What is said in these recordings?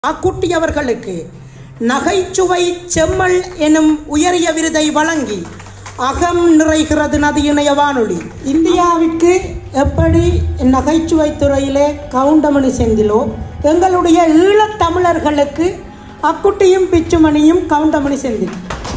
அக்குட்டி அவர்களுக்கு நகைச்சுவை செம்மல் எனும் உயரிய விருதை வழங்கி அகம் நிறைகிறது நதி இணைய வானொலி இந்தியாவிற்கு எப்படி நகைச்சுவை துறையிலே கவுண்டமணி செந்திலோ எங்களுடைய ஈழத் தமிழர்களுக்கு அக்குட்டியும் பிச்சுமணியும் கவுண்டமணி செந்தில்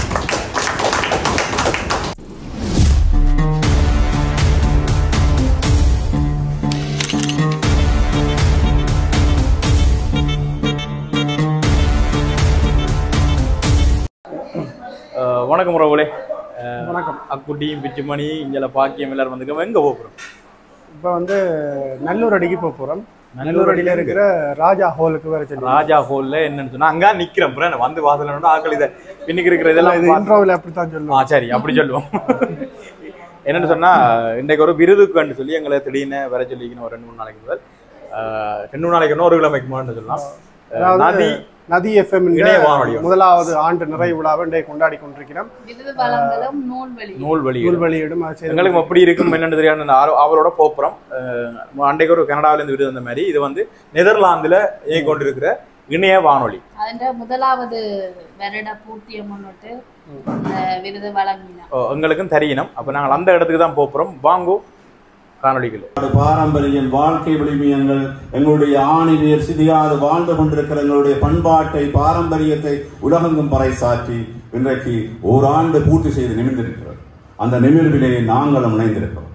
அஹ் வணக்கம் உறவுகளே வணக்கம் அக்குட்டியும் பிச்சுமணி இங்கே பாக்கியம் எல்லாரும் வந்துருக்கோம் எங்கே போகிறோம் இப்போ வந்து நல்லூர் அடிக்கு போக போகிறோம் நல்லூர் அடியில் இருக்கிற ராஜா ஹாலுக்கு வேற சொல்லி ராஜா ஹோல்ல என்னன்னு சொன்னா அங்க நிக்கிறேன் பிறகு வந்து வாசல் ஆக்கள் இதை பின்னுக்கு இருக்கிற இதெல்லாம் இது பார்த்து- இன்ட்ரோவில் அப்படித்தான் ஆ சொல்லுவோம் சரி அப்படி சொல்லுவோம் என்னன்னு சொன்னா இன்றைக்கு ஒரு விருதுக்குன்னு சொல்லி எங்களை திடீர்னு வர சொல்லிக்கணும் ஒரு ரெண்டு மூணு நாளைக்கு முதல் அஹ் ரெண்டு மூணு நாளைக்கு இன்னும் ஒரு கிழமைக்கு முன்னாடி சொல்லலாம் அஹ் அதாவது நதி நதி எஃப்எம் இணைய வானொலி. முதலாவது ஆண்டு நிறைவு விழாவை இன்றைய கொண்டாடி கொண்டிருக்கிறோம் விருது வழங்கலும் நூல் வெளி நூல் வழி நூல் வெளியிடும் அது செய்து எங்களுக்கு எப்படி இருக்கும் என்னன்னு தெரியாது நான் ஆரோ- அவரோட போப்புறோம் அன்றைக்கு ஒரு கனடாவில இருந்து விருது வந்த மாதிரி இது வந்து நெதர்லாந்துல இயங்கி கொண்டிருக்கிற இணைய வானொலி അതിന്റെ முதலாவது வருட பூர்த்தியை முன்னிட்டு இந்த விருது வழங்கினார் ஓ, எங்களுக்கும் தெரியணும் அப்ப நாங்கள் அந்த இடத்துக்கு தான் போப்புறோம் வாங்கோ காணொலிகள் நாடு பாரம்பரியம் வாழ்க்கை விளிமியங்கள் எங்களுடைய ஆணிவியர் சிதையாது வாழ்ந்து கொண்டிருக்கிற எங்களுடைய பண்பாட்டை பாரம்பரியத்தை உலகெங்கும் பறைசாற்றி இன்றைக்கு ஓராண்டு பூர்த்தி செய்து நிமிர்ந்திருக்கிறது அந்த நிமிர்விலே நாங்களும் இணைந்திருக்கிறோம்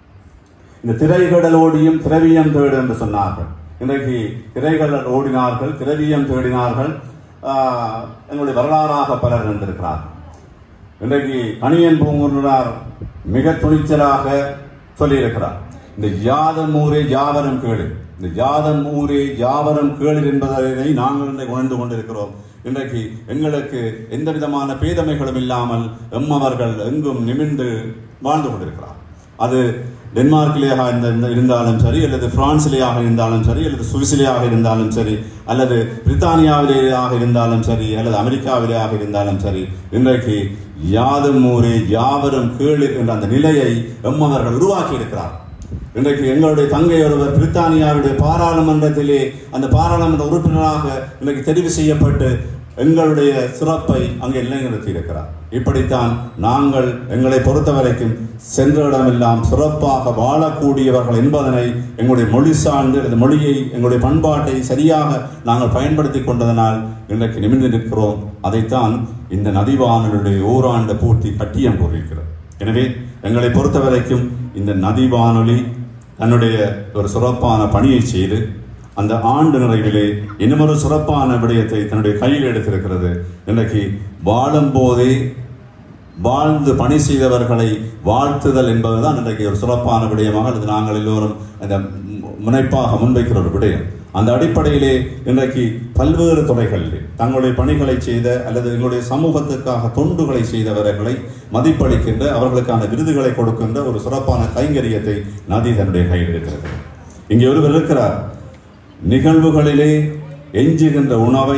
இந்த திரைகடல் ஓடியும் திரவியம் தேடு என்று சொன்னார்கள் இன்றைக்கு திரைகடல் ஓடினார்கள் திரவியம் தேடினார்கள் ஆஹ், எங்களுடைய வரலாறாக பலர் இருந்திருக்கிறார்கள் இன்றைக்கு கணியன் பூங்குன்றார் மிக துணிச்சலாக சொல்லியிருக்கிறார் இந்த யாதம் ஊரே யாவரம் கேளு இந்த யாதம் ஊரே யாவரம் கேளு என்பதனை நாங்கள் இன்றைக்கு உணர்ந்து கொண்டிருக்கிறோம் இன்றைக்கு எங்களுக்கு எந்த விதமான பேதமைகளும் இல்லாமல் எம்மவர்கள் எங்கும் நிமிர்ந்து வாழ்ந்து கொண்டிருக்கிறார் அது டென்மார்க்கிலேயாக இருந்த- இருந்தாலும் சரி அல்லது பிரான்சிலேயாக இருந்தாலும் சரி அல்லது சுவிசிலேயாக இருந்தாலும் சரி அல்லது பிரித்தானியாவிலேயாக இருந்தாலும் சரி அல்லது அமெரிக்காவிலேயாக இருந்தாலும் சரி இன்றைக்கு யாதும் ஊரே யாவரும் கேளு என்ற அந்த நிலையை எம்மவர்கள் உருவாக்கி இருக்கிறார் இன்றைக்கு எங்களுடைய தங்கை ஒருவர் பிரித்தானியாவுடைய பாராளுமன்றத்திலே அந்த பாராளுமன்ற உறுப்பினராக இன்றைக்கு தெரிவு செய்யப்பட்டு எங்களுடைய சிறப்பை அங்கே நிலைநிறுத்தி இருக்கிறார் இப்படித்தான் நாங்கள் எங்களை பொறுத்தவரைக்கும் சென்ற இடமெல்லாம் சிறப்பாக வாழக்கூடியவர்கள் என்பதனை எங்களுடைய மொழி சார்ந்து அந்த மொழியை எங்களுடைய பண்பாட்டை சரியாக நாங்கள் பயன்படுத்தி கொண்டதனால் இன்றைக்கு நிமிர்ந்து நிற்கிறோம் அதைத்தான் இந்த நதிவானலுடைய ஓராண்டு பூர்த்தி கட்டியம் கூறியிருக்கிறது எனவே எங்களை பொறுத்தவரைக்கும் இந்த நதி வானொலி தன்னுடைய ஒரு சிறப்பான பணியை செய்து அந்த ஆண்டு நிறைவிலே இன்னுமொரு சிறப்பான விடயத்தை தன்னுடைய கையில் எடுத்திருக்கிறது இன்றைக்கு வாழும் போதே வாழ்ந்து பணி செய்தவர்களை வாழ்த்துதல் என்பதுதான் இன்றைக்கு ஒரு சிறப்பான விடயமாக அல்லது நாங்கள் எல்லோரும் அந்த மு- முனைப்பாக முன்வைக்கிற ஒரு விடயம் அந்த அடிப்படையிலே இன்றைக்கு பல்வேறு துறைகளிலே தங்களுடைய பணிகளை செய்த அல்லது எங்களுடைய சமூகத்துக்காக தொண்டுகளை செய்தவர்களை மதிப்பளிக்கின்ற அவர்களுக்கான விருதுகளை கொடுக்கின்ற ஒரு சிறப்பான கைங்கரியத்தை நதி தன்னுடைய கையில் இருக்கிறது இங்கே ஒருவர் இருக்கிறார் நிகழ்வுகளிலே எஞ்சுகின்ற உணவை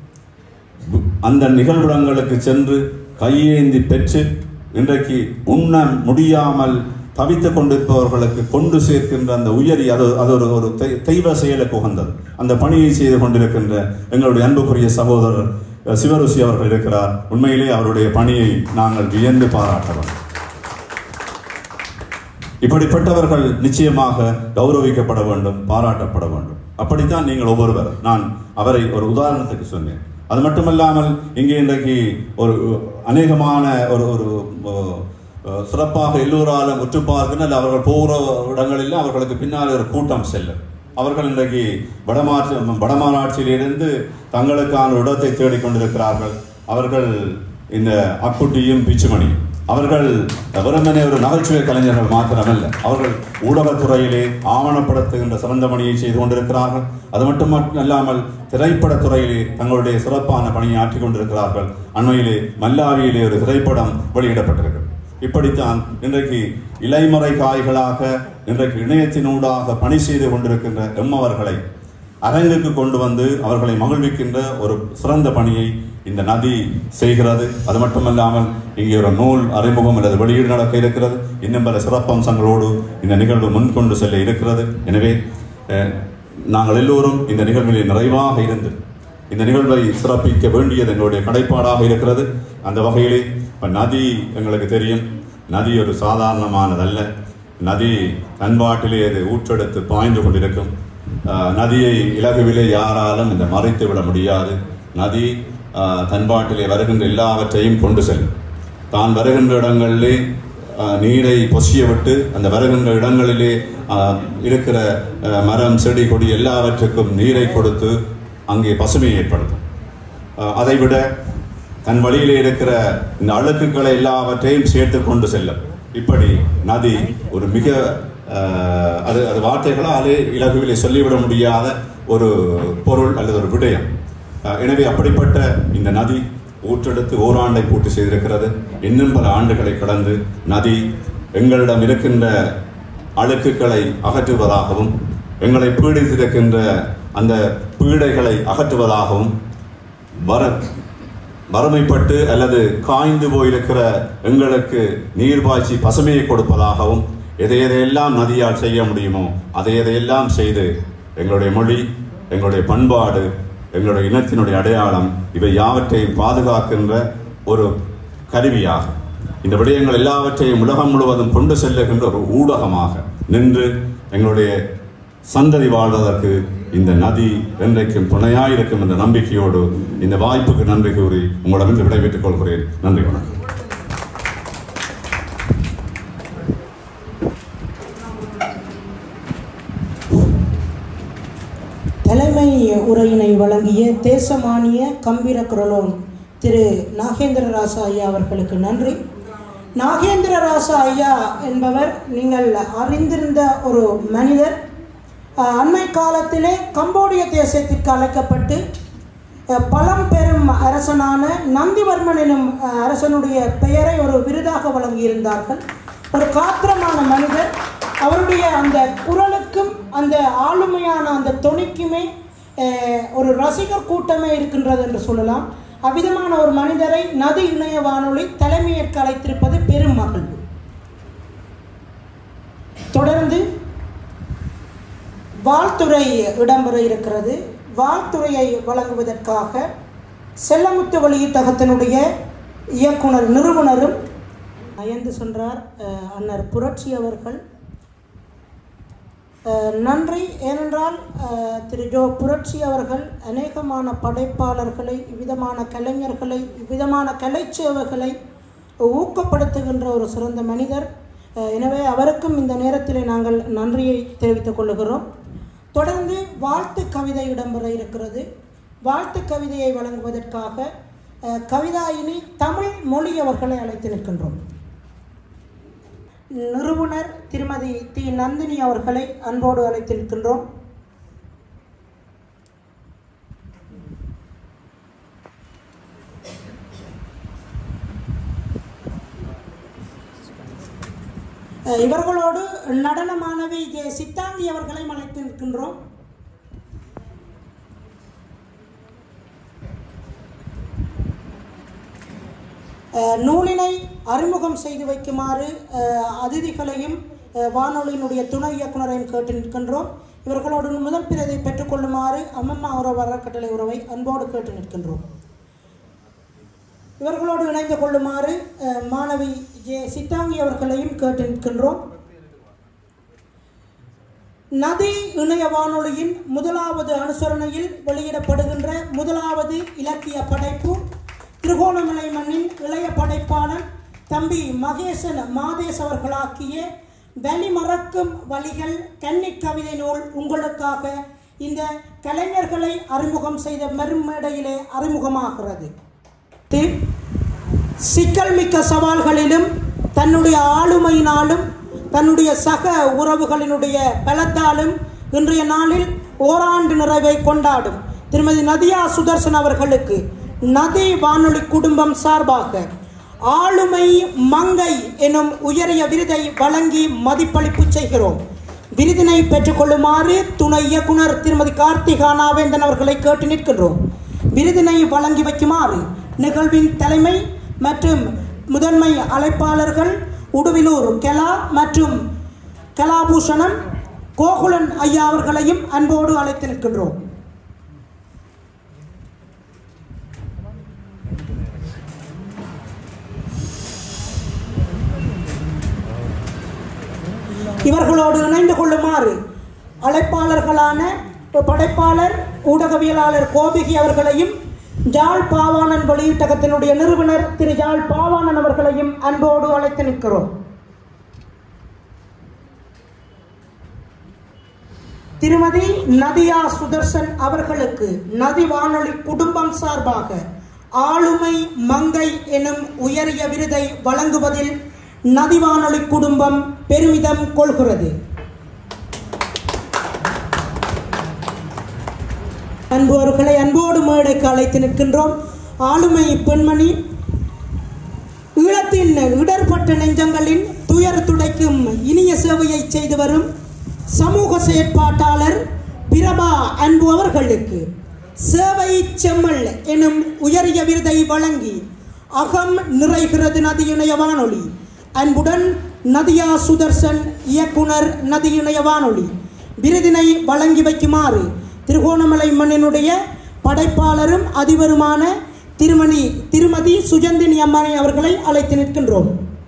அந்த நிகழ்விடங்களுக்கு சென்று கையேந்தி பெற்று இன்றைக்கு உண்ண முடியாமல் தவித்துக் கொண்டிருப்பவர்களுக்கு கொண்டு சேர்க்கின்ற அந்த உயரி அது அது ஒரு ஒரு தெய்- தெய்வ செயலுக்கு உகந்தது அந்த பணியை செய்து கொண்டிருக்கின்ற எங்களுடைய அன்புக்குரிய சகோதரர் அஹ், சிவருசி அவர்கள் இருக்கிறார் உண்மையிலே அவருடைய பணியை நாங்கள் வியந்து பாராட்டலாம் இப்படிப்பட்டவர்கள் நிச்சயமாக கௌரவிக்கப்பட வேண்டும் பாராட்டப்பட வேண்டும் அப்படித்தான் நீங்கள் ஒவ்வொருவர் நான் அவரை ஒரு உதாரணத்துக்கு சொன்னேன் அது மட்டுமல்லாமல் இங்கே இன்றைக்கு ஒரு அநேகமான ஒரு ஒரு அஹ், அஹ், சிறப்பாக எல்லோராலும் உற்று பார்க்கின்ற அல்லது அவர்கள் போகிற இடங்களில் அவர்களுக்கு பின்னால் ஒரு கூட்டம் செல்லும் அவர்கள் இன்றைக்கு வடமாற்று வடமாராட்சியிலிருந்து தங்களுக்கான இடத்தை தேடிக்கொண்டிருக்கிறார்கள் அவர்கள் இந்த அக்குட்டியும் பிச்சுமணியும் அவர்கள் வெறுமனே ஒரு நகைச்சுவை கலைஞர்கள் மாத்திரமல்ல அவர்கள் ஊடகத்துறையிலே ஆவணப்படுத்துகின்ற சிறந்த பணியை செய்து கொண்டிருக்கிறார்கள் அது மட்டும் அல்லாமல் திரைப்படத் துறையிலே தங்களுடைய சிறப்பான பணியை ஆற்றிக் கொண்டிருக்கிறார்கள் அண்மையிலே மல்லாவியிலே ஒரு திரைப்படம் வெளியிடப்பட்டிருக்கிறது இப்படித்தான் இன்றைக்கு இலைமறை காய்களாக இன்றைக்கு இணையத்தினூடாக பணி செய்து கொண்டிருக்கின்ற எம்மவர்களை அரங்குக்கு கொண்டு வந்து அவர்களை மகிழ்விக்கின்ற ஒரு சிறந்த பணியை இந்த நதி செய்கிறது அது மட்டுமல்லாமல் இங்கே ஒரு நூல் அறிமுகம் அல்லது வெளியீடு நடக்க இருக்கிறது இன்னும் பல சிறப்பம்சங்களோடு இந்த நிகழ்வு முன்கொண்டு செல்ல இருக்கிறது எனவே அஹ், நாங்கள் எல்லோரும் இந்த நிகழ்வில் நிறைவாக இருந்து இந்த நிகழ்வை சிறப்பிக்க வேண்டியது எங்களுடைய கடைப்பாடாக இருக்கிறது அந்த வகையிலே இப்ப நதி எங்களுக்கு தெரியும் நதி ஒரு சாதாரணமானதல்ல நதி தன்பாட்டிலே அது ஊற்றெடுத்து பாய்ந்து கொண்டிருக்கும் ஆஹ், நதியை இலகுவிலே யாராலும் இந்த மறைத்து விட முடியாது நதி ஆஹ், தன்பாட்டிலே வருகின்ற எல்லாவற்றையும் கொண்டு செல்லும் தான் வருகின்ற இடங்களிலே ஆஹ், நீரை பொசிய விட்டு அந்த வருகின்ற இடங்களிலே ஆஹ், இருக்கிற ஆஹ், மரம் செடி கொடி எல்லாவற்றுக்கும் நீரை கொடுத்து அங்கே பசுமையை ஏற்படுத்தும் ஆஹ், அதைவிட தன் வழியிலே இருக்கிற இந்த அழுக்குகளை எல்லாவற்றையும் சேர்த்து கொண்டு செல்லும் இப்படி நதி ஒரு மிக ஆஹ், அது அது வார்த்தைகளாலே இலகுவிலே சொல்லிவிட முடியாத ஒரு பொருள் அல்லது ஒரு விடயம் ஆஹ், எனவே அப்படிப்பட்ட இந்த நதி ஊற்றெடுத்து ஓராண்டை பூர்த்தி செய்திருக்கிறது இன்னும் பல ஆண்டுகளை கடந்து நதி எங்களிடம் இருக்கின்ற அழுக்குகளை அகற்றுவதாகவும் எங்களை பீடித்திருக்கின்ற அந்த பீடைகளை அகற்றுவதாகவும் வர வறுமைப்பட்டு அல்லது காய்ந்து போயிருக்கிற எங்களுக்கு நீர் பாய்ச்சி பசுமையை கொடுப்பதாகவும் எதை எதையெல்லாம் நதியால் செய்ய முடியுமோ அதை எதையெல்லாம் செய்து எங்களுடைய மொழி எங்களுடைய பண்பாடு எங்களுடைய இனத்தினுடைய அடையாளம் இவை யாவற்றையும் பாதுகாக்கின்ற ஒரு கருவியாக இந்த விடயங்கள் எல்லாவற்றையும் உலகம் முழுவதும் கொண்டு செல்லுகின்ற ஒரு ஊடகமாக நின்று எங்களுடைய சந்ததி வாழ்வதற்கு இந்த நதி என்றைக்கும் துணையாயிருக்கும் என்ற நம்பிக்கையோடு இந்த வாய்ப்புக்கு நன்றி கூறி உங்களிடமிருந்து விடைபெற்றுக் கொள்கிறேன் நன்றி வணக்கம் தலைமை உரையினை வழங்கிய தேசமானிய கம்பீர குரலோன் திரு நாகேந்திர ராசா ஐயா அவர்களுக்கு நன்றி நாகேந்திர ராசா ஐயா என்பவர் நீங்கள் அறிந்திருந்த ஒரு மனிதர் அஹ், அண்மை காலத்திலே கம்போடிய தேசத்திற்கு அழைக்கப்பட்டு அஹ், பழம்பெரும் அரசனான நந்திவர்மன் எனும் அஹ், அரசனுடைய பெயரை ஒரு விருதாக வழங்கியிருந்தார்கள் ஒரு காத்திரமான மனிதர் அவருடைய அந்த குரலுக்கும் அந்த ஆளுமையான அந்த தொனிக்குமே அஹ், ஒரு ரசிகர் கூட்டமே இருக்கின்றது என்று சொல்லலாம் அவ்விதமான ஒரு மனிதரை நதி இணைய வானொலி தலைமையேற்க அழைத்திருப்பது பெரும் மகிழ்வு தொடர்ந்து வாழ்த்துறை இடம்பெற இருக்கிறது வாழ்த்துறையை வழங்குவதற்காக செல்லமுத்து வெளியீட்டகத்தினுடைய இயக்குனர் நிறுவனரும் அயர்ந்து சென்றார் அஹ், அண்ணர் புரட்சி அவர்கள் அஹ், நன்றி ஏனென்றால் அஹ், திரு ஜோ புரட்சி அவர்கள் அநேகமான படைப்பாளர்களை இவ்விதமான கலைஞர்களை இவ்விதமான கலைச்சேவைகளை ஊக்கப்படுத்துகின்ற ஒரு சிறந்த மனிதர் அஹ், எனவே அவருக்கும் இந்த நேரத்தில் நாங்கள் நன்றியை தெரிவித்துக் கொள்ளுகிறோம் தொடர்ந்து வாழ்த்து கவிதை இடம்பெற இருக்கிறது வாழ்த்து கவிதையை வழங்குவதற்காக அஹ், கவிதாயினி தமிழ் மொழி அவர்களை அழைத்து நிற்கின்றோம் நிறுவனர் திருமதி தி நந்தினி அவர்களை அன்போடு அழைத்து நிற்கின்றோம் அஹ், இவர்களோடு நடன மாணவி ஜே சித்தாந்தி அவர்களை அழைத்து நிற்கின்றோம் அஹ், நூலினை அறிமுகம் செய்து வைக்குமாறு அஹ், அதிதிகளையும் அஹ், வானொலியினுடைய துணை இயக்குனரையும் கேட்டு நிற்கின்றோம் இவர்களோடு முதல் பிரதை பெற்றுக்கொள்ளுமாறு அம்மம்மா உறவு அறக்கட்டளை உறவை அன்போடு கேட்டு நிற்கின்றோம் இவர்களோடு இணைந்து கொள்ளுமாறு அஹ், மாணவி ஜே சித்தாங்கி அவர்களையும் கேட்டு நிற்கின்றோம் நதி இணைய வானொலியின் முதலாவது அனுசரணையில் வெளியிடப்படுகின்ற முதலாவது இலக்கிய படைப்பு திருகோணமலை மண்ணின் இளைய படைப்பாளர் தம்பி மகேசன் மாதேஸ் அவர்களாக்கிய வழிமறக்கும் வழிகள் கன்னிக் கவிதை நூல் உங்களுக்காக இந்த கலைஞர்களை அறிமுகம் செய்த மறுமேடையிலே அறிமுகமாகிறது தி- சிக்கல் மிக்க சவால்களிலும் தன்னுடைய ஆளுமையினாலும் தன்னுடைய சக உறவுகளினுடைய பலத்தாலும் இன்றைய நாளில் ஓராண்டு நிறைவை கொண்டாடும் திருமதி நதியா சுதர்சன் அவர்களுக்கு நதி வானொலி குடும்பம் சார்பாக ஆளுமை மங்கை எனும் உயரிய விருதை வழங்கி மதிப்பளிப்பு செய்கிறோம் விருதினை பெற்றுக்கொள்ளுமாறு துணை இயக்குனர் திருமதி கார்த்திகா நாவேந்தன் அவர்களை கேட்டு நிற்கின்றோம் விருதினை வழங்கி வைக்குமாறு நிகழ்வின் தலைமை மற்றும் முதன்மை அழைப்பாளர்கள் உடுவிலூர் கெலா மற்றும் கலாபூஷணம் கோகுலன் ஐயா அவர்களையும் அன்போடு அழைத்து நிற்கின்றோம் இவர்களோடு இணைந்து கொள்ளுமாறு அழைப்பாளர்களான படைப்பாளர் ஊடகவியலாளர் கோபிகி அவர்களையும் ஜாழ் பாவாணன் வெளியீட்டகத்தினுடைய நிறுவனர் திரு ஜாழ் பாவாணன் அவர்களையும் அன்போடு அழைத்து நிற்கிறோம் திருமதி நதியா சுதர்சன் அவர்களுக்கு நதி வானொலி குடும்பம் சார்பாக ஆளுமை மங்கை எனும் உயரிய விருதை வழங்குவதில் நதி வானொலி குடும்பம் பெருமிதம் கொள்கிறது அன்பவர்களை அன்போடு மேடைக்கு அழைத்து நிற்கின்றோம் ஆளுமை பெண்மணி ஈழத்தின் இடர்பட்ட நெஞ்சங்களின் துயர் துடைக்கும் இனிய சேவையை செய்து வரும் சமூக செயற்பாட்டாளர் பிரபா அன்பு அவர்களுக்கு சேவை செம்மல் எனும் உயரிய விருதை வழங்கி அகம் நிறைகிறது நதி இணைய வானொலி அன்புடன் நதியா சுதர்சன் இயக்குனர் நதி இணைய வானொலி விருதினை வழங்கி வைக்குமாறு திருகோணமலை மண்ணினுடைய படைப்பாளரும் அதிபருமான திருமணி திருமதி சுஜந்தினி அம்மானை அவர்களை அழைத்து நிற்கின்றோம்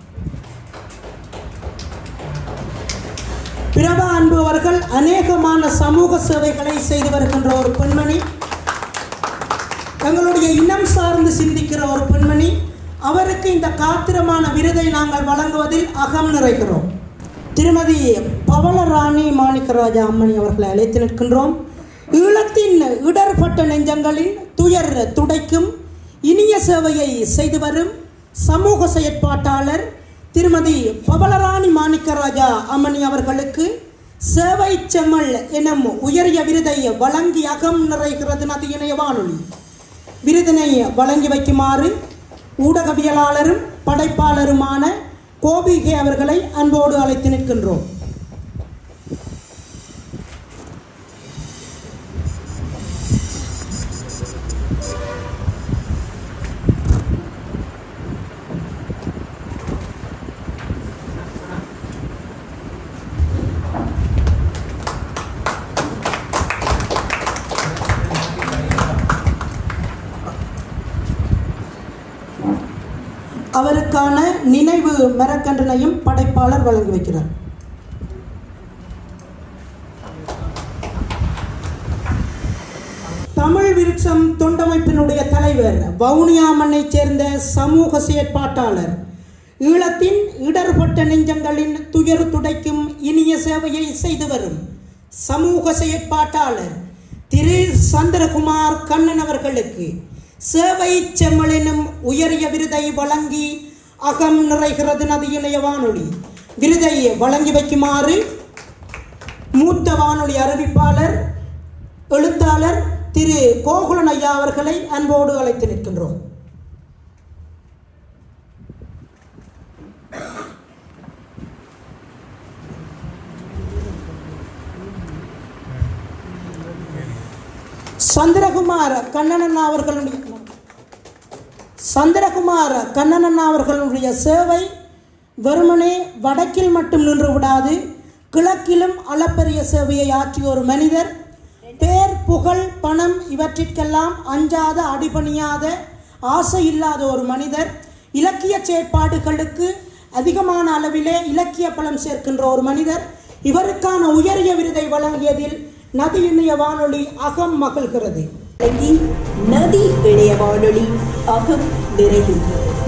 பிரபா அன்பு அவர்கள் அநேகமான சமூக சேவைகளை செய்து வருகின்ற ஒரு பெண்மணி எங்களுடைய இனம் சார்ந்து சிந்திக்கிற ஒரு பெண்மணி அவருக்கு இந்த காத்திரமான விருதை நாங்கள் வழங்குவதில் அகம் நிறைகிறோம் திருமதி பவளராணி மாணிக்கராஜா அம்மணி அவர்களை அழைத்து நிற்கின்றோம் ஈழத்தின் இடர்பட்ட நெஞ்சங்களின் துயர் துடைக்கும் இனிய சேவையை செய்து வரும் சமூக செயற்பாட்டாளர் திருமதி பவளராணி மாணிக்கராஜா அம்மணி அவர்களுக்கு சேவை செம்மல் எனும் உயரிய விருதை வழங்கி அகம் நிறைகிறது நதி இணைய வானொலி விருதினை வழங்கி வைக்குமாறு ஊடகவியலாளரும் படைப்பாளருமான கோபிகே அவர்களை அன்போடு அழைத்து நிற்கின்றோம் அவருக்கான நினைவு மரக்கன்றனையும் படைப்பாளர் வழங்கி வைக்கிறார் தமிழ் விருட்சம் தொண்டமைப்பினுடைய தலைவர் வவுனியாமண்ணைச் சேர்ந்த சமூக செயற்பாட்டாளர் ஈழத்தின் இடர்பட்ட நெஞ்சங்களின் துயர் துடைக்கும் இனிய சேவையை செய்து வரும் சமூக செயற்பாட்டாளர் திரு சந்திரகுமார் கண்ணன் அவர்களுக்கு சேவை செம்மலினும் உயரிய விருதை வழங்கி அகம் நிறைகிறது நதி இணைய வானொலி விருதை வழங்கி வைக்குமாறு மூத்த வானொலி அறிவிப்பாளர் எழுத்தாளர் திரு கோகுலன் ஐயா அவர்களை அன்போடு அழைத்து நிற்கின்றோம் சந்திரகுமார் கண்ணனண்ணா அவர்களுடைய சந்திரகுமார் கண்ணனண்ணா அவர்களுடைய சேவை வெறுமனே வடக்கில் மட்டும் நின்று விடாது கிழக்கிலும் அளப்பரிய சேவையை ஆற்றிய ஒரு மனிதர் பேர் புகழ் பணம் இவற்றிற்கெல்லாம் அஞ்சாத அடிபணியாத ஆசை இல்லாத ஒரு மனிதர் இலக்கிய செயற்பாடுகளுக்கு அதிகமான அளவிலே இலக்கிய பலம் சேர்க்கின்ற ஒரு மனிதர் இவருக்கான உயரிய விருதை வழங்கியதில் நதி இணைய வானொலி அகம் மகிழ்கிறது வழங்கி நதி இணைய வானொலி அகம் நிறையும்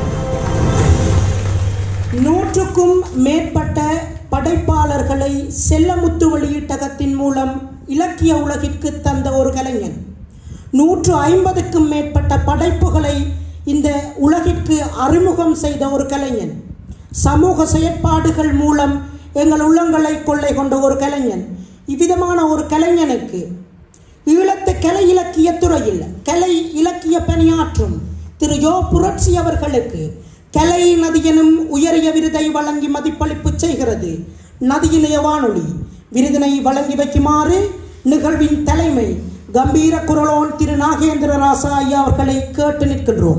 நூற்றுக்கும் மேற்பட்ட படைப்பாளர்களை செல்லமுத்து வெளியீட்டகத்தின் மூலம் இலக்கிய உலகிற்கு தந்த ஒரு கலைஞன் நூற்று ஐம்பதுக்கும் மேற்பட்ட படைப்புகளை இந்த உலகிற்கு அறிமுகம் செய்த ஒரு கலைஞன் சமூக செயற்பாடுகள் மூலம் எங்கள் உள்ளங்களை கொள்ளை கொண்ட ஒரு கலைஞன் இவ்விதமான ஒரு கலைஞனுக்கு ஈழத்து கலை இலக்கிய துறையில் கலை இலக்கிய பணியாற்றும் திரு யோ புரட்சி அவர்களுக்கு கலை நதியெனும் உயரிய விருதை வழங்கி மதிப்பளிப்பு செய்கிறது நதியினைய வானொலி விருதினை வழங்கி வைக்குமாறு நிகழ்வின் தலைமை கம்பீர குரலோன் திரு நாகேந்திர ராசா ஐயா அவர்களை கேட்டு நிற்கின்றோம்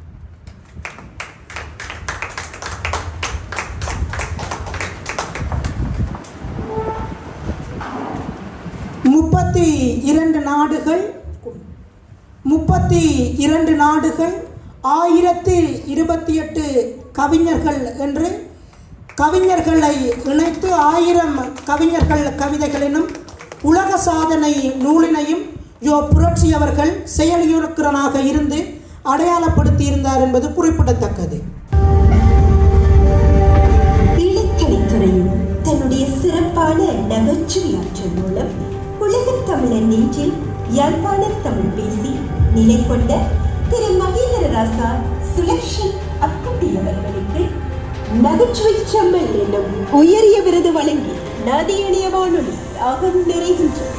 முப்பத்தி இரண்டு நாடுகள் முப்பத்தி இரண்டு நாடுகள் ஆயிரத்தி இருபத்தி எட்டு கவிஞர்கள் என்று கவிஞர்களை இணைத்து ஆயிரம் கவிஞர்கள் கவிதைகளினும் உலக சாதனை நூலினையும் யோ புரட்சி அவர்கள் செயலியுறுக்கிறனாக இருந்து அடையாளப்படுத்தியிருந்தார் என்பது குறிப்பிடத்தக்கது ஈழக்கணித்துறையும் தன்னுடைய சிறப்பான நகைச்சுவை ஆற்றல் மூலம் உலகத் தமிழர் நெஞ்சில் யாழ்ப்பாண தமிழ் பேசி நிலை கொண்ட திரு மகேந்திர ராசா சுலக்ஷன் அக்குட்டி அவர்களுக்கு நகைச்சுவை செம்மல் என்னும் உயரிய விருது வழங்கி நதியணிய வானொலி ராகம் நிறைகின்றது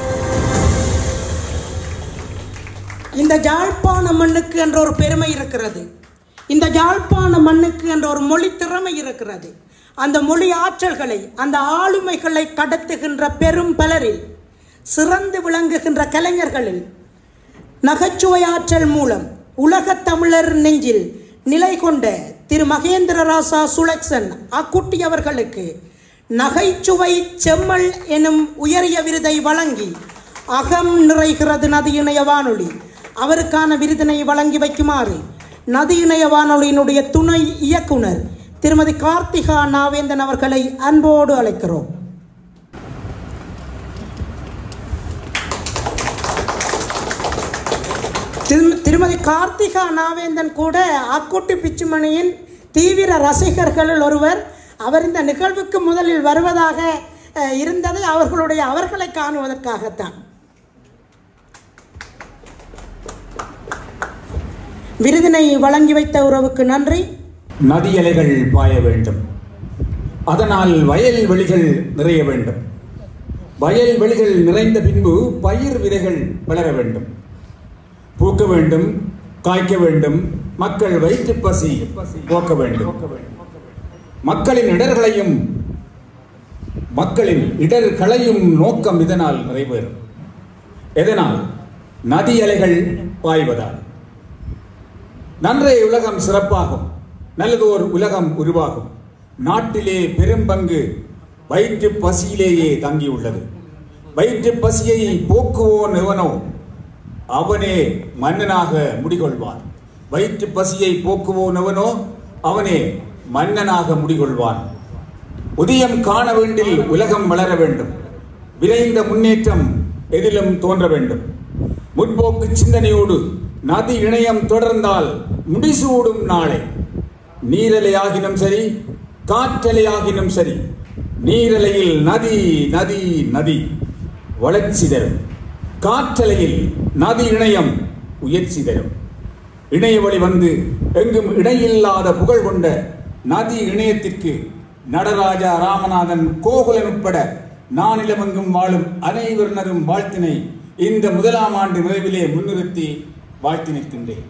இந்த ஜாழ்ப்பாண மண்ணுக்கு என்ற ஒரு பெருமை இருக்கிறது இந்த ஜாழ்ப்பாண மண்ணுக்கு என்ற ஒரு மொழி திறமை இருக்கிறது அந்த மொழி ஆற்றல்களை அந்த ஆளுமைகளை கடத்துகின்ற பெரும் பலரில் சிறந்து விளங்குகின்ற கலைஞர்களில் நகைச்சுவை ஆற்றல் மூலம் உலகத் தமிழர் நெஞ்சில் நிலை கொண்ட திரு மகேந்திர ராசா சுலக்சன் அக்குட்டி அவர்களுக்கு நகைச்சுவை செம்மல் எனும் உயரிய விருதை வழங்கி அகம் நிறைகிறது நதி இணைய வானொலி அவருக்கான விருதினை வழங்கி வைக்குமாறு நதி இணைய வானொலியினுடைய துணை இயக்குனர் திருமதி கார்த்திகா நாவேந்தன் அவர்களை அன்போடு அழைக்கிறோம் திரு- திருமதி கார்த்திகா நாவேந்தன் கூட அக்குட்டி பிச்சுமணியின் தீவிர ரசிகர்களில் ஒருவர் அவர் இந்த நிகழ்வுக்கு முதலில் வருவதாக அஹ், இருந்தது அவர்களுடைய அவர்களை காணுவதற்காகத்தான் விருதினை வழங்கி வைத்த உறவுக்கு நன்றி நதியலைகள் பாய வேண்டும் அதனால் வயல் வெளிகள் நிறைய வேண்டும் வயல் வெளிகள் நிறைந்த பின்பு பயிர் விதைகள் வளர வேண்டும் பூக்க வேண்டும் காய்க்க வேண்டும் மக்கள் வயிற்று பசி போக்க வேண்டும் மக்களின் இடர்களையும் மக்களின் இடர்களையும் நோக்கம் இதனால் நிறைவேறும் எதனால் நதி அலைகள் பாய்வதால் நன்றைய உலகம் சிறப்பாகும் நல்லதோர் உலகம் உருவாகும் நாட்டிலே பெரும்பங்கு வயிற்று பசியிலேயே தங்கியுள்ளது வயிற்று பசியை போக்குவோன் எவனோ அவனே மன்னனாக முடிகொள்வான் வயிற்று பசியை போக்குவோன் எவனோ அவனே மன்னனாக முடிகொள்வான் உதயம் காண வேண்டில் உலகம் வளர வேண்டும் விரைந்த முன்னேற்றம் எதிலும் தோன்ற வேண்டும் முற்போக்கு சிந்தனையோடு நதி இணையம் தொடர்ந்தால் முடிசூடும் நாளை நீரலையாகினும் சரி காற்றலையாகினும் சரி நீரலையில் நதி நதி நதி வளர்ச்சி தரும் காற்றலையில் நதி இணையம் உயர்ச்சி தரும் இணைய வழி வந்து எங்கும் இணையில்லாத புகழ் கொண்ட நதி இணையத்திற்கு நடராஜா ராமநாதன் கோகுலன் உட்பட நானிலமெங்கும் வாழும் அனைவரினரும் வாழ்த்தினை இந்த முதலாம் ஆண்டு நிறைவிலே முன்னிறுத்தி வாழ்த்தி நிற்கின்றேன்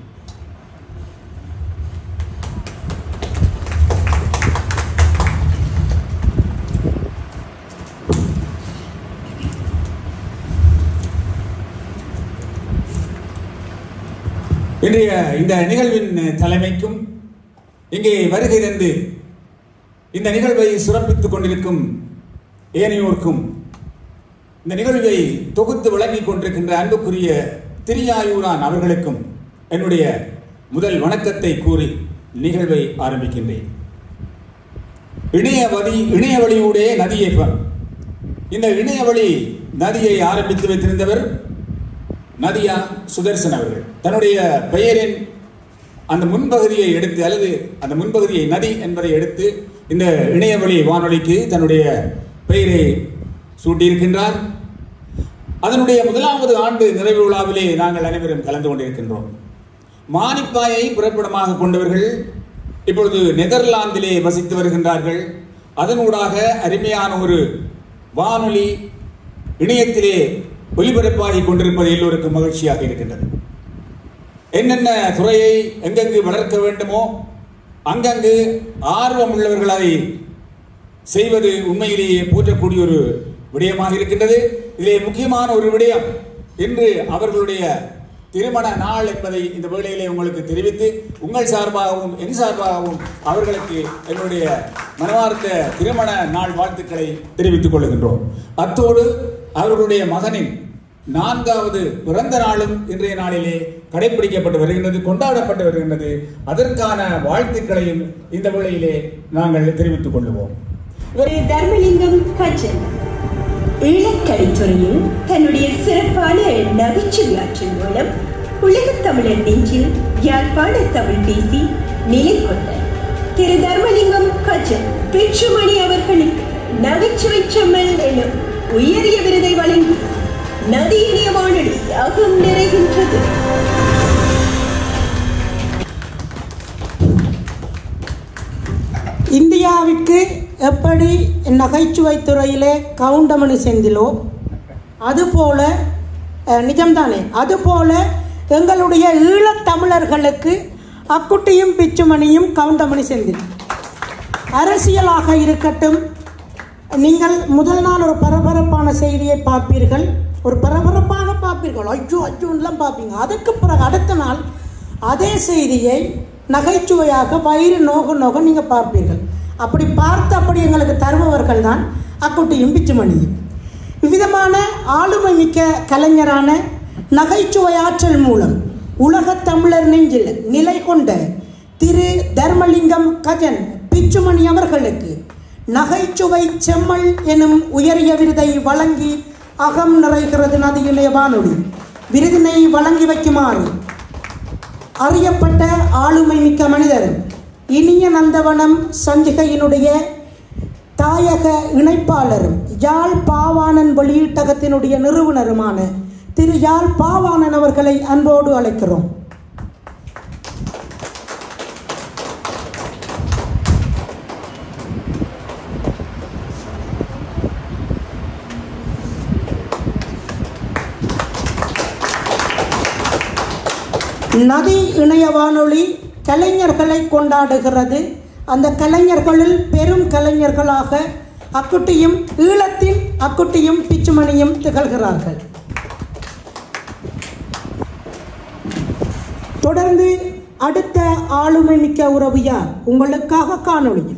இன்றைய இந்த நிகழ்வின் தலைமைக்கும் இங்கே வருகை தந்து இந்த நிகழ்வை சிறப்பித்துக் கொண்டிருக்கும் ஏனையோருக்கும் இந்த நிகழ்வை தொகுத்து வழங்கிக் கொண்டிருக்கின்ற அன்புக்குரிய திரியாயூரான் அவர்களுக்கும் என்னுடைய முதல் வணக்கத்தை கூறி நிகழ்வை ஆரம்பிக்கின்றேன் இணையவழி இணையவழியூடே நதியேப்பம் இந்த இணையவழி நதியை ஆரம்பித்து வைத்திருந்தவர் நதியா சுதர்சன் அவர்கள் தன்னுடைய பெயரின் அந்த முன்பகுதியை எடுத்து அல்லது அந்த முன்பகுதியை நதி என்பதை எடுத்து இந்த இணையவழி வானொலிக்கு தன்னுடைய பெயரை சூட்டியிருக்கின்றார் அதனுடைய முதலாவது ஆண்டு நிறைவு விழாவிலே நாங்கள் அனைவரும் கலந்து கொண்டிருக்கின்றோம் மானிப்பாயை புறப்படமாக கொண்டவர்கள் இப்பொழுது நெதர்லாந்திலே வசித்து வருகின்றார்கள் அதனூடாக அருமையான ஒரு வானொலி இணையத்திலே ஒலிபரப்பாகி கொண்டிருப்பது எல்லோருக்கும் மகிழ்ச்சியாக இருக்கின்றது என்னென்ன துறையை எங்கெங்கு வளர்க்க வேண்டுமோ அங்கங்கு ஆர்வம் உள்ளவர்கள் அதை செய்வது உண்மையிலேயே போற்றக்கூடிய ஒரு விடயமாக இருக்கின்றது இதிலே முக்கியமான ஒரு விடயம் இன்று அவர்களுடைய திருமண நாள் என்பதை இந்த வேளையிலே உங்களுக்கு தெரிவித்து உங்கள் சார்பாகவும் என் சார்பாகவும் அவர்களுக்கு என்னுடைய மனவார்ந்த திருமண நாள் வாழ்த்துக்களை தெரிவித்துக் கொள்கின்றோம் அத்தோடு அவர்களுடைய மகனின் நான்காவது பிறந்த நாளும் இன்றைய நாளிலே கடைபிடிக்கப்பட்டு வருகின்றது கொண்டாடப்பட்டு வருகின்றது அதற்கான வாழ்த்துக்களையும் இந்த வேளையிலே நாங்கள் தெரிவித்துக் கொள்ளுவோம் ஒரு தர்மலிங்கம் கஜன் ஈழக்கடித்துறையில் தன்னுடைய சிறப்பான நகைச்சுவையாற்றின் மூலம் உலகத் தமிழர் நெஞ்சில் யாழ்ப்பாண தமிழ் பேசி நிலை கொண்ட திரு தர்மலிங்கம் கஜன் பெற்றுமணி அவர்களுக்கு நகைச்சுவை செம்மல் எனும் உயரிய விருதை வழங்கி நதியினிய வானொலி அகம் நிறைகின்றது இந்தியாவிற்கு எப்படி நகைச்சுவை துறையிலே கவுண்டமணி செந்திலோ அதுபோல அஹ், நிஜம்தானே அதுபோல எங்களுடைய ஈழத்தமிழர்களுக்கு அக்குட்டியும் பிச்சுமணியும் கவுண்டமணி செந்தில் அரசியலாக இருக்கட்டும் நீங்கள் முதல் நாள் ஒரு பரபரப்பான செய்தியை பார்ப்பீர்கள் ஒரு பரபரப்பாக பார்ப்பீர்கள் ஐயோ ஐயோன்னுலாம் பார்ப்பீங்க அதுக்கு பிறகு அடுத்த நாள் அதே செய்தியை நகைச்சுவையாக வயிறு நோக நோக நீங்கள் பார்ப்பீர்கள் அப்படி பார்த்து அப்படி எங்களுக்கு தருபவர்கள் தான் அக்குட்டியும் பிச்சுமணியும் இவ்விதமான ஆளுமை மிக்க கலைஞரான நகைச்சுவை ஆற்றல் மூலம் உலகத் தமிழர் நெஞ்சில் நிலை கொண்ட திரு தர்மலிங்கம் கஜன் பிச்சுமணி அவர்களுக்கு நகைச்சுவை செம்மல் எனும் உயரிய விருதை வழங்கி அகம் நிறைகிறது நதியிலே வானொலி விருதினை வழங்கி வைக்குமாறு அறியப்பட்ட ஆளுமை மிக்க மனிதர் இனிய நந்தவனம் சஞ்சிகையினுடைய தாயக இணைப்பாளரும் யாழ் பாவாணன் வெளியீட்டகத்தினுடைய நிறுவனருமான திரு யாழ் பாவாணன் அவர்களை அன்போடு அழைக்கிறோம் நதி இணைய வானொலி கலைஞர்களை கொண்டாடுகிறது அந்த கலைஞர்களில் பெரும் கலைஞர்களாக அக்குட்டியும் ஈழத்தின் அக்குட்டியும் பிச்சுமணியும் திகழ்கிறார்கள் தொடர்ந்து அடுத்த ஆளுமை மிக்க உறவு யார் உங்களுக்காக காணொளியில்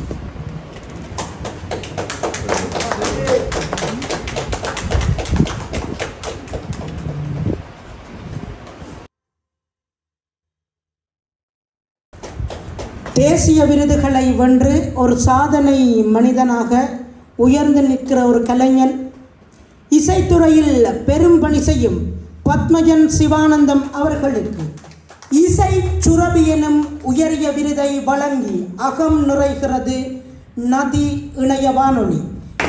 தேசிய விருதுகளை வென்று ஒரு சாதனை மனிதனாக உயர்ந்து நிற்கிற ஒரு கலைஞன் இசைத்துறையில் பெரும் பணி செய்யும் பத்மஜன் சிவானந்தம் அவர்களுக்கு இசை சுரபி எனும் உயரிய விருதை வழங்கி அகம் நிறைகிறது நதி இணைய வானொலி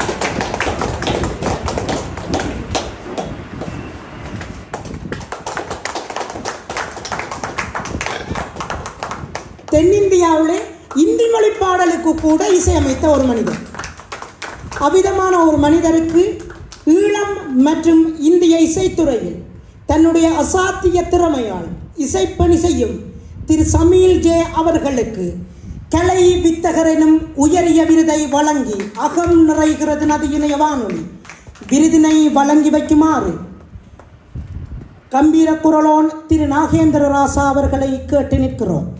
தென்னிந்தியாவிலே இந்தி மொழி பாடலுக்கு கூட இசையமைத்த ஒரு மனிதர் அவ்விதமான ஒரு மனிதருக்கு ஈழம் மற்றும் இந்திய இசைத்துறையில் தன்னுடைய அசாத்திய திறமையால் இசைப்பணி செய்யும் திரு சமீல் ஜே அவர்களுக்கு கலை வித்தகர் எனும் உயரிய விருதை வழங்கி அகம் நிறைகிறது நதியினைய வானொலி விருதினை வழங்கி வைக்குமாறு கம்பீர குரலோன் திரு நாகேந்திர ராசா அவர்களை கேட்டு நிற்கிறோம்